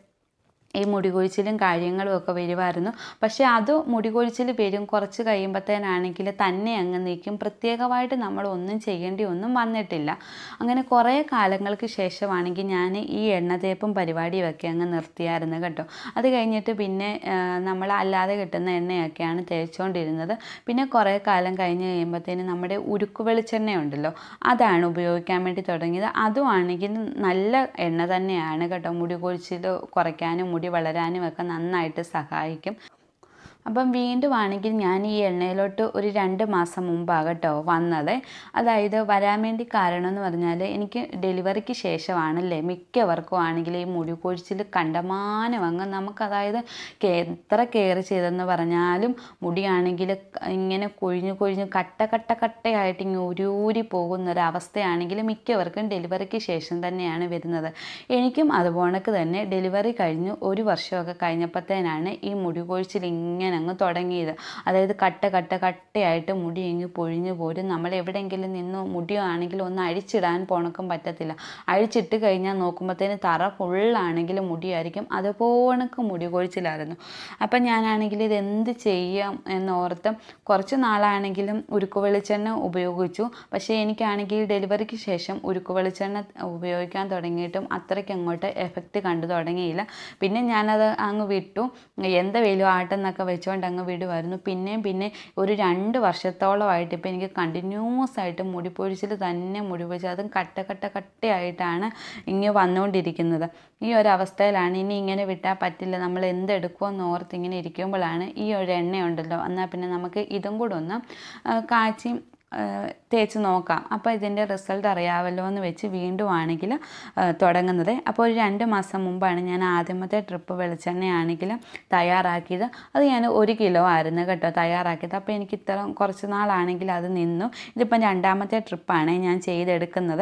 ഈ മുടി കൊഴിച്ചിലും കാര്യങ്ങളും ഒക്കെ വരുമായിരുന്നു പക്ഷേ അത് മുടി കൊഴിച്ചിൽ വരും കുറച്ച് കഴിയുമ്പോഴത്തേനാണെങ്കിൽ തന്നെ അങ്ങ് നിൽക്കും പ്രത്യേകമായിട്ട് നമ്മൾ ഒന്നും ചെയ്യേണ്ടി ഒന്നും വന്നിട്ടില്ല അങ്ങനെ കുറേ കാലങ്ങൾക്ക് ശേഷമാണെങ്കിൽ ഞാൻ ഈ എണ്ണ തേപ്പും പരിപാടിയൊക്കെ അങ്ങ് നിർത്തിയായിരുന്നു കേട്ടോ അത് കഴിഞ്ഞിട്ട് പിന്നെ നമ്മൾ അല്ലാതെ കിട്ടുന്ന എണ്ണയൊക്കെയാണ് തേച്ചുകൊണ്ടിരുന്നത് പിന്നെ കുറേ കാലം കഴിഞ്ഞ് കഴിയുമ്പോഴത്തേന് നമ്മുടെ ഉരുക്ക് വെളിച്ചെണ്ണ ഉണ്ടല്ലോ അതാണ് ഉപയോഗിക്കാൻ വേണ്ടി തുടങ്ങിയത് അതുമാണെങ്കിൽ നല്ല എണ്ണ തന്നെയാണ് കേട്ടോ മുടി കൊഴിച്ചിൽ കുറയ്ക്കാനും മുടി വളരാനും ഒക്കെ നന്നായിട്ട് സഹായിക്കും അപ്പം വീണ്ടും ആണെങ്കിൽ ഞാൻ ഈ എണ്ണയിലോട്ട് ഒരു രണ്ട് മാസം മുമ്പാകട്ടോ വന്നത് അതായത് വരാൻ വേണ്ടി കാരണം എന്ന് പറഞ്ഞാൽ എനിക്ക് ഡെലിവറിക്ക് ശേഷമാണല്ലേ മിക്കവർക്കും ആണെങ്കിൽ ഈ മുടി കൊഴിച്ചിൽ കണ്ടമാനം അങ്ങ് നമുക്ക് അതായത് കെ- എത്ര കെയർ ചെയ്തെന്ന് പറഞ്ഞാലും മുടിയാണെങ്കിൽ ഇങ്ങനെ കൊഴിഞ്ഞു കൊഴിഞ്ഞ് കട്ട കട്ട കട്ടയായിട്ട് ഇങ്ങനെ ഉരൂരി പോകുന്ന ഒരു അവസ്ഥയാണെങ്കിൽ മിക്കവർക്കും ഡെലിവറിക്ക് ശേഷം തന്നെയാണ് വരുന്നത് എനിക്കും അതുപോണക്ക് തന്നെ ഡെലിവറി കഴിഞ്ഞു ഒരു വർഷമൊക്കെ കഴിഞ്ഞപ്പോഴത്തേനാണ് ഈ മുടി കൊഴിച്ചിൽ ഇങ്ങനെ അങ്ങ് തുടങ്ങിയത് അതായത് കട്ട കട്ട കട്ടയായിട്ട് മുടി ഇങ്ങ് പൊഴിഞ്ഞു പോരും നമ്മൾ എവിടെയെങ്കിലും നിന്ന് മുടിയോ ആണെങ്കിലും ഒന്ന് അഴിച്ചിടാൻ പോണക്കും പറ്റത്തില്ല അഴിച്ചിട്ട് കഴിഞ്ഞാൽ നോക്കുമ്പോഴത്തേന് തറ ഫുള്ളാണെങ്കിലും മുടിയായിരിക്കും അതുപോണക്ക് മുടി കൊഴിച്ചിലായിരുന്നു അപ്പം ഞാനാണെങ്കിൽ ഇത് എന്ത് ചെയ്യാം എന്നോർത്ത് കുറച്ച് നാളാണെങ്കിലും ഉരുക്ക് വെളിച്ചെണ്ണ ഉപയോഗിച്ചു പക്ഷേ എനിക്കാണെങ്കിൽ ഡെലിവറിക്ക് ശേഷം ഉരുക്ക് വെളിച്ചെണ്ണ ഉപയോഗിക്കാൻ തുടങ്ങിയിട്ടും അത്രയ്ക്ക് അങ്ങോട്ട് എഫക്റ്റ് കണ്ടു തുടങ്ങിയില്ല പിന്നെ ഞാനത് അങ്ങ് വിട്ടു എന്താ വെയിലും ആട്ടെന്നൊക്കെ വെച്ചുകൊണ്ട് അങ്ങ് വിടുമായിരുന്നു പിന്നെയും പിന്നെ ഒരു രണ്ട് വർഷത്തോളമായിട്ട് ഇപ്പോൾ എനിക്ക് കണ്ടിന്യൂസ് ആയിട്ട് മുടി പൊഴിച്ചിൽ തന്നെ മുടി പൊഴിച്ചിൽ അതും കട്ട കട്ട കട്ടയായിട്ടാണ് ഇങ്ങനെ വന്നുകൊണ്ടിരിക്കുന്നത് ഈ ഒരു അവസ്ഥയിലാണ് ഇനി ഇങ്ങനെ വിട്ടാൽ പറ്റില്ല നമ്മൾ എന്തെടുക്കുമെന്ന് ഓർത്ത് ഇങ്ങനെ ഇരിക്കുമ്പോഴാണ് ഈ ഒരു എണ്ണയുണ്ടല്ലോ എന്നാൽ പിന്നെ നമുക്ക് ഇതും കൂടെ ഒന്ന് ആ, കാച്ചി ആ, തേച്ച് നോക്കാം അപ്പോൾ ഇതിൻ്റെ റിസൾട്ട് അറിയാമല്ലോ എന്ന് വെച്ച് വീണ്ടും ആണെങ്കിൽ തുടങ്ങുന്നത് അപ്പോൾ ഒരു രണ്ട് മാസം മുമ്പാണ് ഞാൻ ആദ്യമത്തെ ട്രിപ്പ് വെളിച്ചെണ്ണയാണെങ്കിൽ തയ്യാറാക്കിയത് അത് ഞാൻ ഒരു കിലോ ആയിരുന്നു കേട്ടോ തയ്യാറാക്കിയത് അപ്പോൾ എനിക്ക് ഇത്ര കുറച്ച് നാളാണെങ്കിൽ അത് നിന്നു ഇതിപ്പം രണ്ടാമത്തെ ട്രിപ്പാണ് ഞാൻ ചെയ്തെടുക്കുന്നത്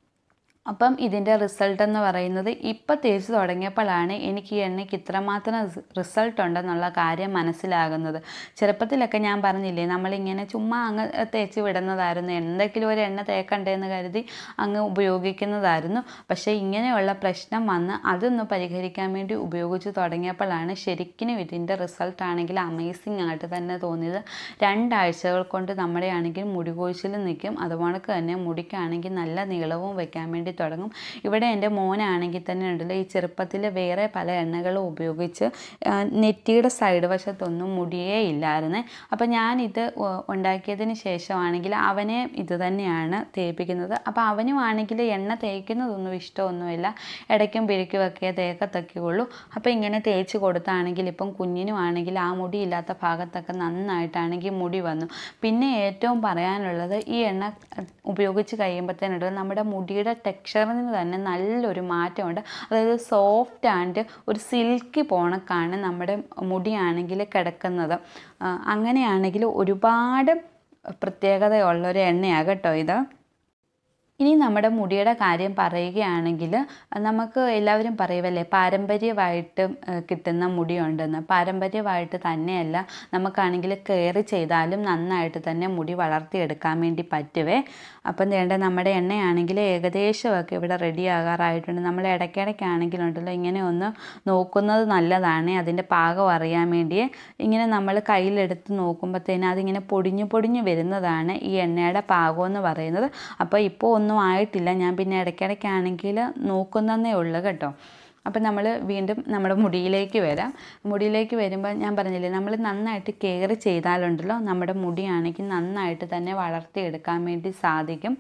അപ്പം ഇതിൻ്റെ റിസൾട്ട് എന്ന് പറയുന്നത് ഇപ്പം തേച്ച് തുടങ്ങിയപ്പോഴാണ് എനിക്ക് ഈ എണ്ണയ്ക്ക് ഇത്രമാത്രം റിസൾട്ട് ഉണ്ടെന്നുള്ള കാര്യം മനസ്സിലാകുന്നത് ചെറുപ്പത്തിലൊക്കെ ഞാൻ പറഞ്ഞില്ലേ നമ്മളിങ്ങനെ ചുമ്മാ അങ്ങ് തേച്ച് വിടുന്നതായിരുന്നു എന്തെങ്കിലും ഒരു എണ്ണ തേക്കണ്ടേന്ന് കരുതി അങ്ങ് ഉപയോഗിക്കുന്നതായിരുന്നു പക്ഷേ ഇങ്ങനെയുള്ള പ്രശ്നം വന്ന് അതൊന്ന് പരിഹരിക്കാൻ വേണ്ടി ഉപയോഗിച്ച് തുടങ്ങിയപ്പോഴാണ് ശരിക്കും ഇതിൻ്റെ റിസൾട്ട് ആണെങ്കിൽ അമേസിങ് ആയിട്ട് തന്നെ തോന്നിയത് രണ്ടാഴ്ചകൾ കൊണ്ട് നമ്മുടെ ആണെങ്കിൽ മുടി കൊഴിച്ചിൽ നിൽക്കും അതുപോലെ തന്നെ മുടിക്കാണെങ്കിൽ നല്ല നീളവും വെക്കാൻ വേണ്ടി തുടങ്ങും ഇവിടെ എൻ്റെ മോനാണെങ്കിൽ തന്നെ ഉണ്ടല്ലോ ഈ ചെറുപ്പത്തിൽ വേറെ പല എണ്ണകളും ഉപയോഗിച്ച് ആ, നെറ്റിയുടെ സൈഡ് വശത്തൊന്നും മുടിയേ ഇല്ലായിരുന്നേ അപ്പം ഞാനിത് ഉ- ഉണ്ടാക്കിയതിന് ശേഷമാണെങ്കിൽ അവനെ ഇത് തന്നെയാണ് തേപ്പിക്കുന്നത് അപ്പോൾ അവനും ആണെങ്കിൽ എണ്ണ തേക്കുന്നതൊന്നും ഇഷ്ടമൊന്നുമില്ല ഇടയ്ക്കും പിരിക്കുമൊക്കെ തേക്കത്തൊക്കെയുള്ളൂ അപ്പോൾ ഇങ്ങനെ തേച്ച് കൊടുത്താണെങ്കിൽ ഇപ്പം കുഞ്ഞിനും ആണെങ്കിൽ ആ മുടി ഇല്ലാത്ത ഭാഗത്തൊക്കെ നന്നായിട്ടാണെങ്കിൽ മുടി വന്നു പിന്നെ ഏറ്റവും പറയാനുള്ളത് ഈ എണ്ണ ഉപയോഗിച്ച് കഴിയുമ്പോഴത്തേനുള്ളത് നമ്മുടെ മുടിയുടെ ടെക്സ്ചർ ടെക്സ്ചറിന് തന്നെ നല്ലൊരു മാറ്റമുണ്ട് അതായത് സോഫ്റ്റ് ആൻഡ് ഒരു സിൽക്കി പോണക്കാണ് നമ്മുടെ മുടിയാണെങ്കിൽ കിടക്കുന്നത് ആ, അങ്ങനെയാണെങ്കിൽ ഒരുപാട് പ്രത്യേകതയുള്ള ഒരു എണ്ണയാണ് കേട്ടോ ഇത് ഇനി നമ്മുടെ മുടിയുടെ കാര്യം പറയുകയാണെങ്കിൽ നമുക്ക് എല്ലാവരും പറയുമല്ലേ പാരമ്പര്യമായിട്ട് ഏഹ്, കിട്ടുന്ന മുടിയുണ്ടെന്ന് പാരമ്പര്യമായിട്ട് തന്നെയല്ല നമുക്കാണെങ്കിൽ കെയർ ചെയ്താലും നന്നായിട്ട് തന്നെ മുടി വളർത്തിയെടുക്കാൻ വേണ്ടി പറ്റുവേ അപ്പം വേണ്ട നമ്മുടെ എണ്ണയാണെങ്കിൽ ഏകദേശമൊക്കെ ഇവിടെ റെഡി ആകാറായിട്ടുണ്ട് നമ്മൾ ഇടയ്ക്കിടയ്ക്കാണെങ്കിലുണ്ടല്ലോ ഇങ്ങനെ ഒന്ന് നോക്കുന്നത് നല്ലതാണ് അതിൻ്റെ പാകം അറിയാൻ വേണ്ടിയേ ഇങ്ങനെ നമ്മൾ കയ്യിലെടുത്ത് നോക്കുമ്പോഴത്തേനും അതിങ്ങനെ പൊടിഞ്ഞു പൊടിഞ്ഞു വരുന്നതാണ് ഈ എണ്ണയുടെ പാകം എന്ന് പറയുന്നത് അപ്പോൾ ഇപ്പോൾ ഒന്നും ആയിട്ടില്ല ഞാൻ പിന്നെ ഇടയ്ക്കിടയ്ക്കാണെങ്കിൽ നോക്കുന്നതേ ഉള്ളൂ കേട്ടോ അപ്പം നമ്മൾ വീണ്ടും നമ്മുടെ മുടിയിലേക്ക് വരാം മുടിയിലേക്ക് വരുമ്പോൾ ഞാൻ പറഞ്ഞില്ലേ നമ്മൾ നന്നായിട്ട് കെയർ ചെയ്താലുണ്ടല്ലോ നമ്മുടെ മുടിയാണെങ്കിൽ നന്നായിട്ട് തന്നെ വളർത്തിയെടുക്കാൻ വേണ്ടി സാധിക്കും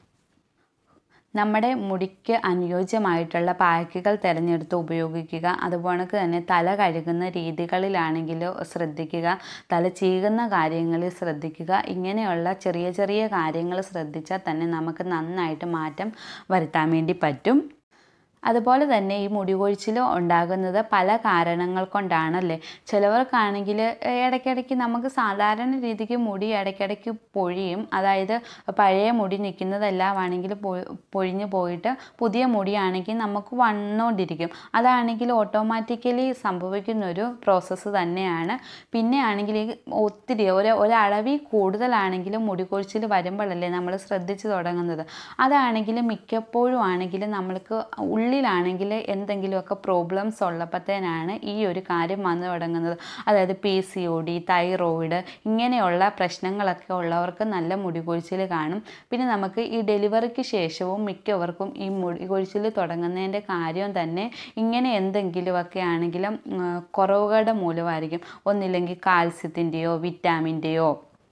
നമ്മുടെ മുടിക്ക് അനുയോജ്യമായിട്ടുള്ള പാക്കുകൾ തിരഞ്ഞെടുത്ത് ഉപയോഗിക്കുക അതുപോലെ തന്നെ തല കഴുകുന്ന രീതികളിലാണെങ്കിൽ ശ്രദ്ധിക്കുക തല ചീകുന്ന കാര്യങ്ങളിൽ ശ്രദ്ധിക്കുക ഇങ്ങനെയുള്ള ചെറിയ ചെറിയ കാര്യങ്ങൾ ശ്രദ്ധിച്ചാൽ തന്നെ നമുക്ക് നന്നായിട്ട് മാറ്റം വരുത്താൻ വേണ്ടി പറ്റും അതുപോലെ തന്നെ ഈ മുടി കൊഴിച്ചിൽ ഉണ്ടാകുന്നത് പല കാരണങ്ങൾ കൊണ്ടാണല്ലേ ചിലവർക്കാണെങ്കിൽ ഇടയ്ക്കിടയ്ക്ക് നമുക്ക് സാധാരണ രീതിക്ക് മുടി ഇടയ്ക്കിടയ്ക്ക് പൊഴിയും അതായത് പഴയ മുടി നിൽക്കുന്നതെല്ലാം ആണെങ്കിൽ പൊഴിഞ്ഞു പോയിട്ട് പുതിയ മുടിയാണെങ്കിൽ നമുക്ക് വന്നുകൊണ്ടിരിക്കും അതാണെങ്കിൽ ഓട്ടോമാറ്റിക്കലി സംഭവിക്കുന്ന ഒരു പ്രോസസ്സ് തന്നെയാണ് പിന്നെ ആണെങ്കിൽ ഈ ഒത്തിരി ഒരു ഒരളവിൽ കൂടുതലാണെങ്കിലും മുടി കൊഴിച്ചിൽ വരുമ്പോഴല്ലേ നമ്മൾ ശ്രദ്ധിച്ചു തുടങ്ങുന്നത് അതാണെങ്കിൽ മിക്കപ്പോഴും ആണെങ്കിൽ നമ്മൾക്ക് ഉള്ളിലാണെങ്കിൽ എന്തെങ്കിലുമൊക്കെ പ്രോബ്ലംസ് ഉള്ളപ്പോഴത്തേനാണ് ഈ ഒരു കാര്യം വന്നു തുടങ്ങുന്നത് അതായത് P C O D thyroid ഇങ്ങനെയുള്ള പ്രശ്നങ്ങളൊക്കെ ഉള്ളവർക്ക് നല്ല മുടി കൊഴിച്ചിൽ കാണും പിന്നെ നമുക്ക് ഈ ഡെലിവറിക്ക് ശേഷവും മിക്കവർക്കും ഈ മുടി കൊഴിച്ചിൽ തുടങ്ങുന്നതിൻ്റെ കാര്യം തന്നെ ഇങ്ങനെ എന്തെങ്കിലുമൊക്കെ ആണെങ്കിലും ഉം, കുറവുകളുടെ മൂലമായിരിക്കും ഒന്നില്ലെങ്കിൽ കാൽസ്യത്തിൻ്റെയോ വിറ്റാമിൻ്റെയോ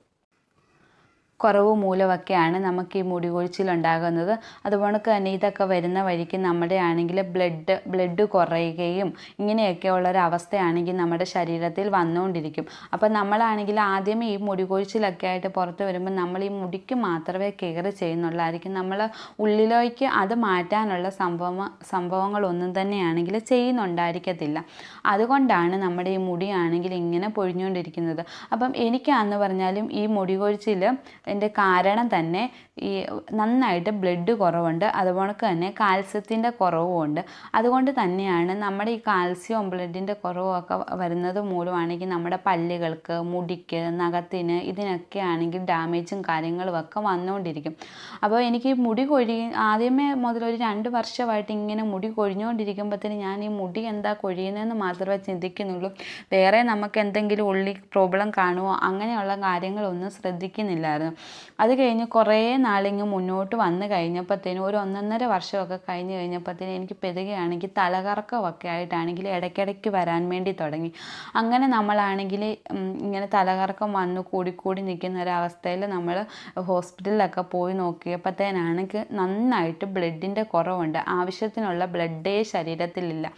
കുറവ് മൂലമൊക്കെയാണ് നമുക്ക് ഈ മുടി കൊഴിച്ചിലുണ്ടാകുന്നത് അതുപോലെ തന്നെ ഇതൊക്കെ വരുന്ന വഴിക്ക് നമ്മുടെ ആണെങ്കിൽ ബ്ലഡ് ബ്ലഡ് കുറയുകയും ഇങ്ങനെയൊക്കെയുള്ള ഒരു അവസ്ഥയാണെങ്കിൽ നമ്മുടെ ശരീരത്തിൽ വന്നുകൊണ്ടിരിക്കും അപ്പം നമ്മളാണെങ്കിൽ ആദ്യമേ ഈ മുടി കൊഴിച്ചിലൊക്കെ ആയിട്ട് പുറത്ത് വരുമ്പോൾ നമ്മൾ ഈ മുടിക്ക് മാത്രമേ കെയർ ചെയ്യുന്നുള്ളായിരിക്കും നമ്മൾ ഉള്ളിലേക്ക് അത് മാറ്റാനുള്ള സംഭവം സംഭവങ്ങളൊന്നും തന്നെയാണെങ്കിൽ ചെയ്യുന്നുണ്ടായിരിക്കത്തില്ല അതുകൊണ്ടാണ് നമ്മുടെ ഈ മുടിയാണെങ്കിൽ ഇങ്ങനെ പൊഴിഞ്ഞുകൊണ്ടിരിക്കുന്നത് അപ്പം എനിക്ക് അന്ന് പറഞ്ഞാലും ഈ മുടി കൊഴിച്ചിൽ എൻ്റെ കാരണം തന്നെ ഈ നന്നായിട്ട് ബ്ലഡ് കുറവുണ്ട് അതുപോലെ തന്നെ കാൽസ്യത്തിൻ്റെ കുറവുമുണ്ട് അതുകൊണ്ട് തന്നെയാണ് നമ്മുടെ ഈ കാൽസ്യവും ബ്ലഡിൻ്റെ കുറവുമൊക്കെ വരുന്നത് മൂലമാണെങ്കിൽ നമ്മുടെ പല്ലുകൾക്ക് മുടിക്ക് നഖത്തിന് ഇതിനൊക്കെ ആണെങ്കിൽ ഡാമേജും കാര്യങ്ങളും ഒക്കെ വന്നുകൊണ്ടിരിക്കും അപ്പോൾ എനിക്ക് ഈ മുടി കൊഴി ആദ്യമേ മുതൽ ഒരു രണ്ട് വർഷമായിട്ട് ഇങ്ങനെ മുടി കൊഴിഞ്ഞുകൊണ്ടിരിക്കുമ്പോഴത്തേന് ഞാൻ ഈ മുടി എന്താ കൊഴിയുന്നതെന്ന് മാത്രമേ ചിന്തിക്കുന്നുള്ളൂ വേറെ നമുക്ക് എന്തെങ്കിലും ഉള്ളിൽ പ്രോബ്ലം കാണുമോ അങ്ങനെയുള്ള കാര്യങ്ങളൊന്നും ശ്രദ്ധിക്കുന്നില്ലായിരുന്നു അത് കഴിഞ്ഞ് കുറേ നാളിങ്ങ് മുന്നോട്ട് വന്ന് കഴിഞ്ഞപ്പോഴത്തേനും ഒരു ഒന്നൊന്നര വർഷമൊക്കെ കഴിഞ്ഞ് കഴിഞ്ഞപ്പോഴത്തേനും എനിക്ക് പെരുകയാണെങ്കിൽ തലകറക്കമൊക്കെ ആയിട്ടാണെങ്കിൽ ഇടയ്ക്കിടയ്ക്ക് വരാൻ വേണ്ടി തുടങ്ങി അങ്ങനെ നമ്മളാണെങ്കിൽ ഉം, ഇങ്ങനെ തലകറക്കം വന്നു കൂടിക്കൂടി നിൽക്കുന്ന ഒരവസ്ഥയിൽ നമ്മൾ ഹോസ്പിറ്റലിലൊക്കെ പോയി നോക്കിയപ്പോഴത്തേനാണെങ്കിൽ നന്നായിട്ട് ബ്ലഡിൻ്റെ കുറവുണ്ട് ആവശ്യത്തിനുള്ള ബ്ലഡേ ശരീരത്തിലില്ല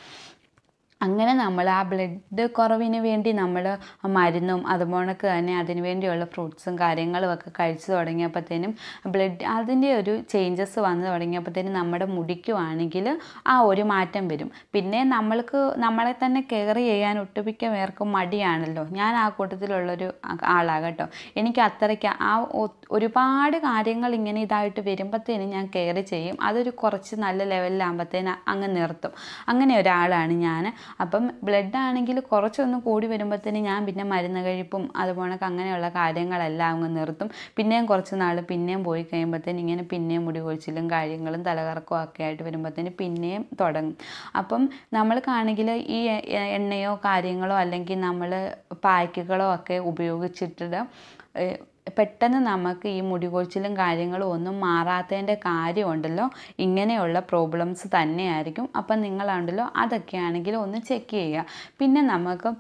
അങ്ങനെ നമ്മൾ ആ ബ്ലഡ് കുറവിന് വേണ്ടി നമ്മൾ മരുന്നും അതുപോണക്ക് തന്നെ അതിന് വേണ്ടിയുള്ള ഫ്രൂട്ട്സും കാര്യങ്ങളും ഒക്കെ കഴിച്ചു തുടങ്ങിയപ്പോഴത്തേനും ബ്ലഡ് അതിൻ്റെ ഒരു ചേഞ്ചസ് വന്നു തുടങ്ങിയപ്പോഴത്തേനും നമ്മുടെ മുടിക്കുവാണെങ്കിൽ ആ ഒരു മാറ്റം വരും പിന്നെ നമ്മൾക്ക് നമ്മളെ തന്നെ കെയർ ചെയ്യാൻ ഒട്ടുമിക്ക പേർക്കും മടിയാണല്ലോ ഞാൻ ആ കൂട്ടത്തിലുള്ളൊരു ആളാണ് കേട്ടോ എനിക്ക് അത്രയ്ക്ക് ആ ഒ- ഒരുപാട് കാര്യങ്ങൾ ഇങ്ങനെ ഇതായിട്ട് വരുമ്പോഴത്തേനും ഞാൻ കെയർ ചെയ്യും അതൊരു കുറച്ച് നല്ല ലെവലിലാകുമ്പോഴത്തേന് അങ്ങ് നിർത്തും അങ്ങനെ ഒരാളാണ് ഞാൻ അപ്പം ബ്ലഡ് ആണെങ്കിൽ കുറച്ചൊന്ന് കൂടി വരുമ്പോഴത്തേന് ഞാൻ പിന്നെ മരുന്ന് കഴിപ്പും അതുപോലെ അങ്ങനെയുള്ള കാര്യങ്ങളെല്ലാം അങ്ങ് നിർത്തും പിന്നെയും കുറച്ച് നാൾ പിന്നെയും പോയി കഴിയുമ്പോഴത്തേന് ഇങ്ങനെ പിന്നെയും മുടി കൊഴിച്ചിലും കാര്യങ്ങളും തലകറക്കവും ഒക്കെ ആയിട്ട് വരുമ്പോഴത്തേന് പിന്നെയും തുടങ്ങും അപ്പം നമ്മൾക്കാണെങ്കിൽ ഈ എ- എ- എണ്ണയോ കാര്യങ്ങളോ അല്ലെങ്കിൽ നമ്മൾ പായ്ക്കുകളോ ഒക്കെ ഉപയോഗിച്ചിട്ട് ഏഹ് പെട്ടെന്ന് നമുക്ക് ഈ മുടി കൊഴിച്ചിലും കാര്യങ്ങളും ഒന്നും മാറാത്തതിൻ്റെ കാര്യമുണ്ടല്ലോ ഇങ്ങനെയുള്ള പ്രോബ്ലംസ് തന്നെയായിരിക്കും അപ്പം നിങ്ങളുണ്ടല്ലോ അതൊക്കെയാണെങ്കിൽ ഒന്ന് ചെക്ക് ചെയ്യുക പിന്നെ നമുക്ക്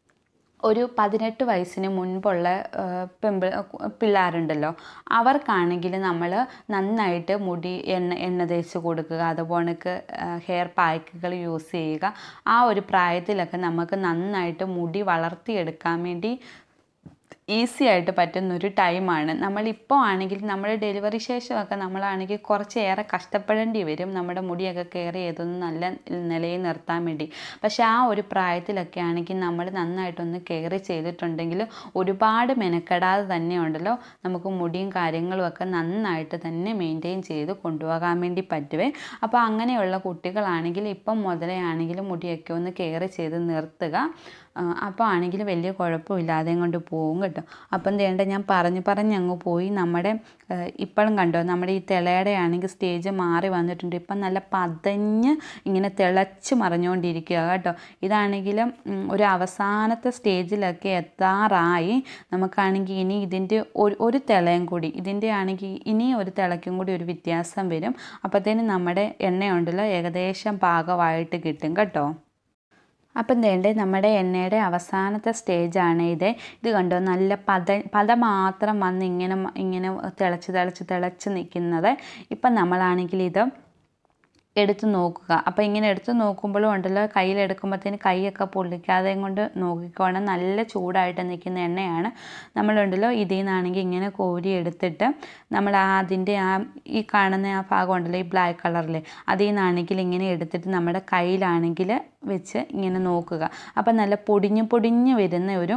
ഒരു പതിനെട്ട് വയസ്സിന് മുൻപുള്ള പെമ്പ് പിള്ളേരുണ്ടല്ലോ അവർക്കാണെങ്കിൽ നമ്മൾ നന്നായിട്ട് മുടി എണ്ണ എണ്ണ തേച്ച് കൊടുക്കുക അതുപോണക്ക് ഹെയർ പാക്കുകൾ യൂസ് ചെയ്യുക ആ ഒരു പ്രായത്തിലൊക്കെ നമുക്ക് നന്നായിട്ട് മുടി വളർത്തിയെടുക്കാൻ വേണ്ടി ഈസി ആയിട്ട് പറ്റുന്ന ഒരു ടൈമാണ് നമ്മളിപ്പോൾ ആണെങ്കിൽ നമ്മുടെ ഡെലിവറി ശേഷമൊക്കെ നമ്മളാണെങ്കിൽ കുറച്ചേറെ കഷ്ടപ്പെടേണ്ടി വരും നമ്മുടെ മുടിയൊക്കെ കെയർ ചെയ്തൊന്ന് നല്ല നിലയിൽ നിർത്താൻ വേണ്ടി പക്ഷേ ആ ഒരു പ്രായത്തിലൊക്കെ ആണെങ്കിൽ നമ്മൾ നന്നായിട്ടൊന്ന് കെയർ ചെയ്തിട്ടുണ്ടെങ്കിൽ ഒരുപാട് മെനക്കെടാതെ തന്നെ ഉണ്ടല്ലോ നമുക്ക് മുടിയും കാര്യങ്ങളും ഒക്കെ നന്നായിട്ട് തന്നെ മെയിൻറ്റെയിൻ ചെയ്ത് കൊണ്ടുപോകാൻ വേണ്ടി പറ്റുവേ അപ്പോൾ അങ്ങനെയുള്ള കുട്ടികളാണെങ്കിൽ ഇപ്പം മുതലേ ആണെങ്കിലും മുടിയൊക്കെ ഒന്ന് കെയർ ചെയ്ത് നിർത്തുക അപ്പോൾ ആണെങ്കിൽ വലിയ കുഴപ്പമില്ലാതെയും കൊണ്ട് പോകും കേട്ടോ അപ്പം വേണ്ട ഞാൻ പറഞ്ഞു പറഞ്ഞ് അങ്ങ് പോയി നമ്മുടെ ഇപ്പോഴും കണ്ടോ നമ്മുടെ ഈ തിളയുടെ ആണെങ്കിൽ സ്റ്റേജ് മാറി വന്നിട്ടുണ്ട് ഇപ്പം നല്ല പതഞ്ഞ് ഇങ്ങനെ തിളച്ച് മറിഞ്ഞുകൊണ്ടിരിക്കുക കേട്ടോ ഇതാണെങ്കിലും ഉം, ഒരു അവസാനത്തെ സ്റ്റേജിലൊക്കെ എത്താറായി നമുക്കാണെങ്കിൽ ഇനി ഇതിൻ്റെ ഒരു ഒരു തിളയും കൂടി ഇതിൻ്റെ ആണെങ്കിൽ ഇനി ഒരു തിളയ്ക്കും കൂടി ഒരു വ്യത്യാസം വരും അപ്പോഴത്തേനും നമ്മുടെ എണ്ണയുണ്ടല്ലോ ഏകദേശം പാകമായിട്ട് കിട്ടും കേട്ടോ അപ്പം വേണ്ടേ നമ്മുടെ എണ്ണയുടെ അവസാനത്തെ സ്റ്റേജാണ് ഇത് ഇത് കണ്ടോ നല്ല പത പത മാത്രം വന്ന് ഇങ്ങനെ മ- ഇങ്ങനെ തിളച്ച് തിളച്ച് തിളച്ച് നിൽക്കുന്നത് ഇപ്പം നമ്മളാണെങ്കിൽ ഇത് എടുത്ത് നോക്കുക അപ്പോൾ ഇങ്ങനെ എടുത്ത് നോക്കുമ്പോഴും ഉണ്ടല്ലോ കയ്യിലെടുക്കുമ്പോഴത്തേന് കൈയൊക്കെ പൊള്ളിക്കാതെയും കൊണ്ട് നോക്കിക്കോണം നല്ല ചൂടായിട്ട് നിൽക്കുന്ന എണ്ണയാണ് നമ്മളുണ്ടല്ലോ ഇതിൽ നിന്നാണെങ്കിൽ ഇങ്ങനെ കോരി എടുത്തിട്ട് നമ്മൾ ആ അതിൻ്റെ ആ ഈ കാണുന്ന ആ ഭാഗം ഉണ്ടല്ലോ ഈ ബ്ലാക്ക് കളറിൽ അതിൽ നിന്നാണെങ്കിൽ ഇങ്ങനെ എടുത്തിട്ട് നമ്മുടെ കയ്യിലാണെങ്കിൽ വെച്ച് ഇങ്ങനെ നോക്കുക അപ്പം നല്ല പൊടിഞ്ഞ് പൊടിഞ്ഞ് വരുന്ന ഒരു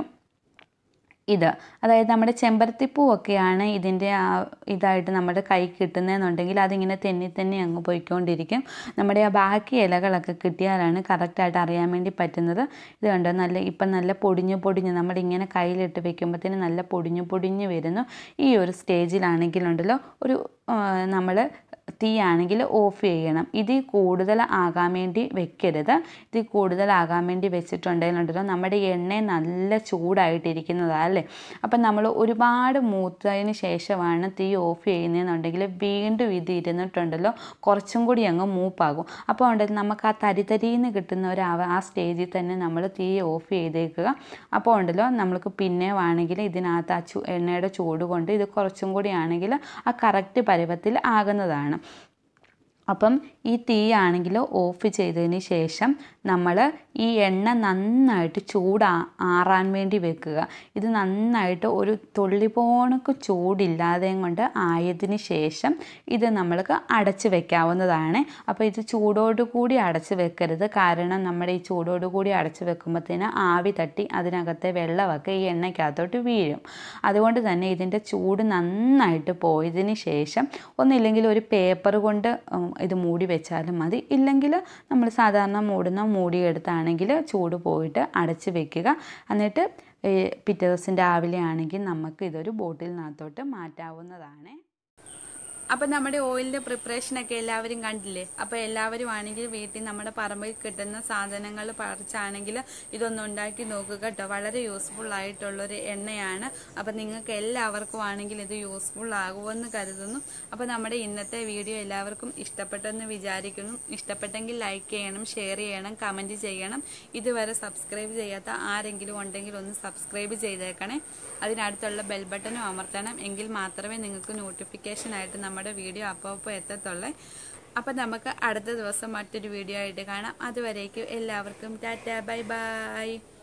ഇത് അതായത് നമ്മുടെ ചെമ്പരത്തിപ്പൂവൊക്കെയാണ് ഇതിൻ്റെ ആ ഇതായിട്ട് നമ്മുടെ കൈ കിട്ടുന്നതെന്നുണ്ടെങ്കിൽ അതിങ്ങനെ തെന്നി തെന്നി അങ്ങ് പോയിക്കൊണ്ടിരിക്കും നമ്മുടെ ആ ബാക്കി ഇലകളൊക്കെ കിട്ടിയാലാണ് കറക്റ്റായിട്ട് അറിയാൻ വേണ്ടി പറ്റുന്നത് ഇത് കണ്ടോ നല്ല ഇപ്പം നല്ല പൊടിഞ്ഞു പൊടിഞ്ഞ് നമ്മളിങ്ങനെ കയ്യിലിട്ട് വെക്കുമ്പോഴത്തേന് നല്ല പൊടിഞ്ഞു പൊടിഞ്ഞ് വരുന്നു ഈ ഒരു സ്റ്റേജിലാണെങ്കിലുണ്ടല്ലോ ഒരു നമ്മൾ തീ ആണെങ്കിൽ ഓഫ് ചെയ്യണം ഇതിൽ കൂടുതൽ ആകാൻ വേണ്ടി വെക്കരുത് ഇതിൽ കൂടുതലാകാൻ വേണ്ടി വെച്ചിട്ടുണ്ടെങ്കിലുണ്ടല്ലോ നമ്മുടെ എണ്ണ നല്ല ചൂടായിട്ടിരിക്കുന്നതാണ് അല്ലേ അപ്പം നമ്മൾ ഒരുപാട് മൂത്തതിന് ശേഷമാണ് തീ ഓഫ് ചെയ്യുന്നതെന്നുണ്ടെങ്കിൽ വീണ്ടും ഇത് ഇരുന്നിട്ടുണ്ടല്ലോ കുറച്ചും കൂടി അങ്ങ് മൂപ്പാകും അപ്പോൾ ഉണ്ടല്ലോ നമുക്ക് ആ തരിതരിന്ന് കിട്ടുന്ന ഒരു അവ ആ സ്റ്റേജിൽ തന്നെ നമ്മൾ തീ ഓഫ് ചെയ്തേക്കുക അപ്പോൾ ഉണ്ടല്ലോ നമ്മൾക്ക് പിന്നെ ആണെങ്കിൽ ഇതിനകത്ത് ആ ചൂ എണ്ണയുടെ ചൂട് കൊണ്ട് ഇത് കുറച്ചും കൂടി ആണെങ്കിൽ ആ കറക്റ്റ് പരുവത്തിൽ ആകുന്നതാണ് അപ്പം ഈ തീ ആണെങ്കിൽ ഓഫ് ചെയ്തതിന് ശേഷം നമ്മൾ ഈ എണ്ണ നന്നായിട്ട് ചൂടാ ആറാൻ വേണ്ടി വെക്കുക ഇത് നന്നായിട്ട് ഒരു തുള്ളി പോണക്ക് ചൂടില്ലാതെയും കൊണ്ട് ആയതിന് ശേഷം ഇത് നമ്മൾക്ക് അടച്ച് വെക്കാവുന്നതാണ് അപ്പോൾ ഇത് ചൂടോടുകൂടി അടച്ച് വെക്കരുത് കാരണം നമ്മുടെ ഈ ചൂടോടുകൂടി അടച്ച് വെക്കുമ്പോഴത്തേന് ആവി തട്ടി അതിനകത്തെ വെള്ളമൊക്കെ ഈ എണ്ണയ്ക്കകത്തോട്ട് വീഴും അതുകൊണ്ട് തന്നെ ഇതിൻ്റെ ചൂട് നന്നായിട്ട് പോയതിന് ശേഷം ഒന്നില്ലെങ്കിൽ ഒരു പേപ്പർ കൊണ്ട് ഉം, ഇത് മൂടി വെച്ചാലും മതി ഇല്ലെങ്കിൽ നമ്മൾ സാധാരണ മൂടുന്ന മൂടിയെടുത്താണെങ്കിൽ ചൂട് പോയിട്ട് അടച്ച് വെക്കുക എന്നിട്ട് ഏ, പിറ്റേ ദിവസം രാവിലെ ആണെങ്കിൽ നമുക്ക് ഇതൊരു ബോട്ടിലിനകത്തോട്ട് മാറ്റാവുന്നതാണ് അപ്പം നമ്മുടെ ഓയിലിന്റെ പ്രിപ്പറേഷൻ ഒക്കെ എല്ലാവരും കണ്ടില്ലേ അപ്പം എല്ലാവരും ആണെങ്കിൽ വീട്ടിൽ നമ്മുടെ പറമ്പിൽ കിട്ടുന്ന സാധനങ്ങൾ പറിച്ചാണെങ്കിൽ ഇതൊന്ന് ഉണ്ടാക്കി നോക്കുക കേട്ടോ വളരെ യൂസ്ഫുൾ ആയിട്ടുള്ളൊരു എണ്ണയാണ് അപ്പം നിങ്ങൾക്ക് എല്ലാവർക്കും ആണെങ്കിൽ ഇത് യൂസ്ഫുൾ ആകുമെന്ന് കരുതുന്നു അപ്പം നമ്മുടെ ഇന്നത്തെ വീഡിയോ എല്ലാവർക്കും ഇഷ്ടപ്പെട്ടെന്ന് വിചാരിക്കുന്നു ഇഷ്ടപ്പെട്ടെങ്കിൽ ലൈക്ക് ചെയ്യണം ഷെയർ ചെയ്യണം കമന്റ് ചെയ്യണം ഇതുവരെ സബ്സ്ക്രൈബ് ചെയ്യാത്ത ആരെങ്കിലും ഉണ്ടെങ്കിൽ ഒന്ന് സബ്സ്ക്രൈബ് ചെയ്തേക്കണേ അതിനടുത്തുള്ള ബെൽ ബട്ടനും അമർത്തണം എങ്കിൽ മാത്രമേ നിങ്ങൾക്ക് നോട്ടിഫിക്കേഷൻ ആയിട്ട് നമ്മുടെ വീഡിയോ അപ്പോൾ അപ്പോൾ എത്തത്തുള്ളേ അപ്പം നമുക്ക് അടുത്ത ദിവസം മറ്റൊരു വീഡിയോ ആയിട്ട് കാണാം അതുവരേക്കും എല്ലാവർക്കും ടാറ്റ ബൈ ബൈ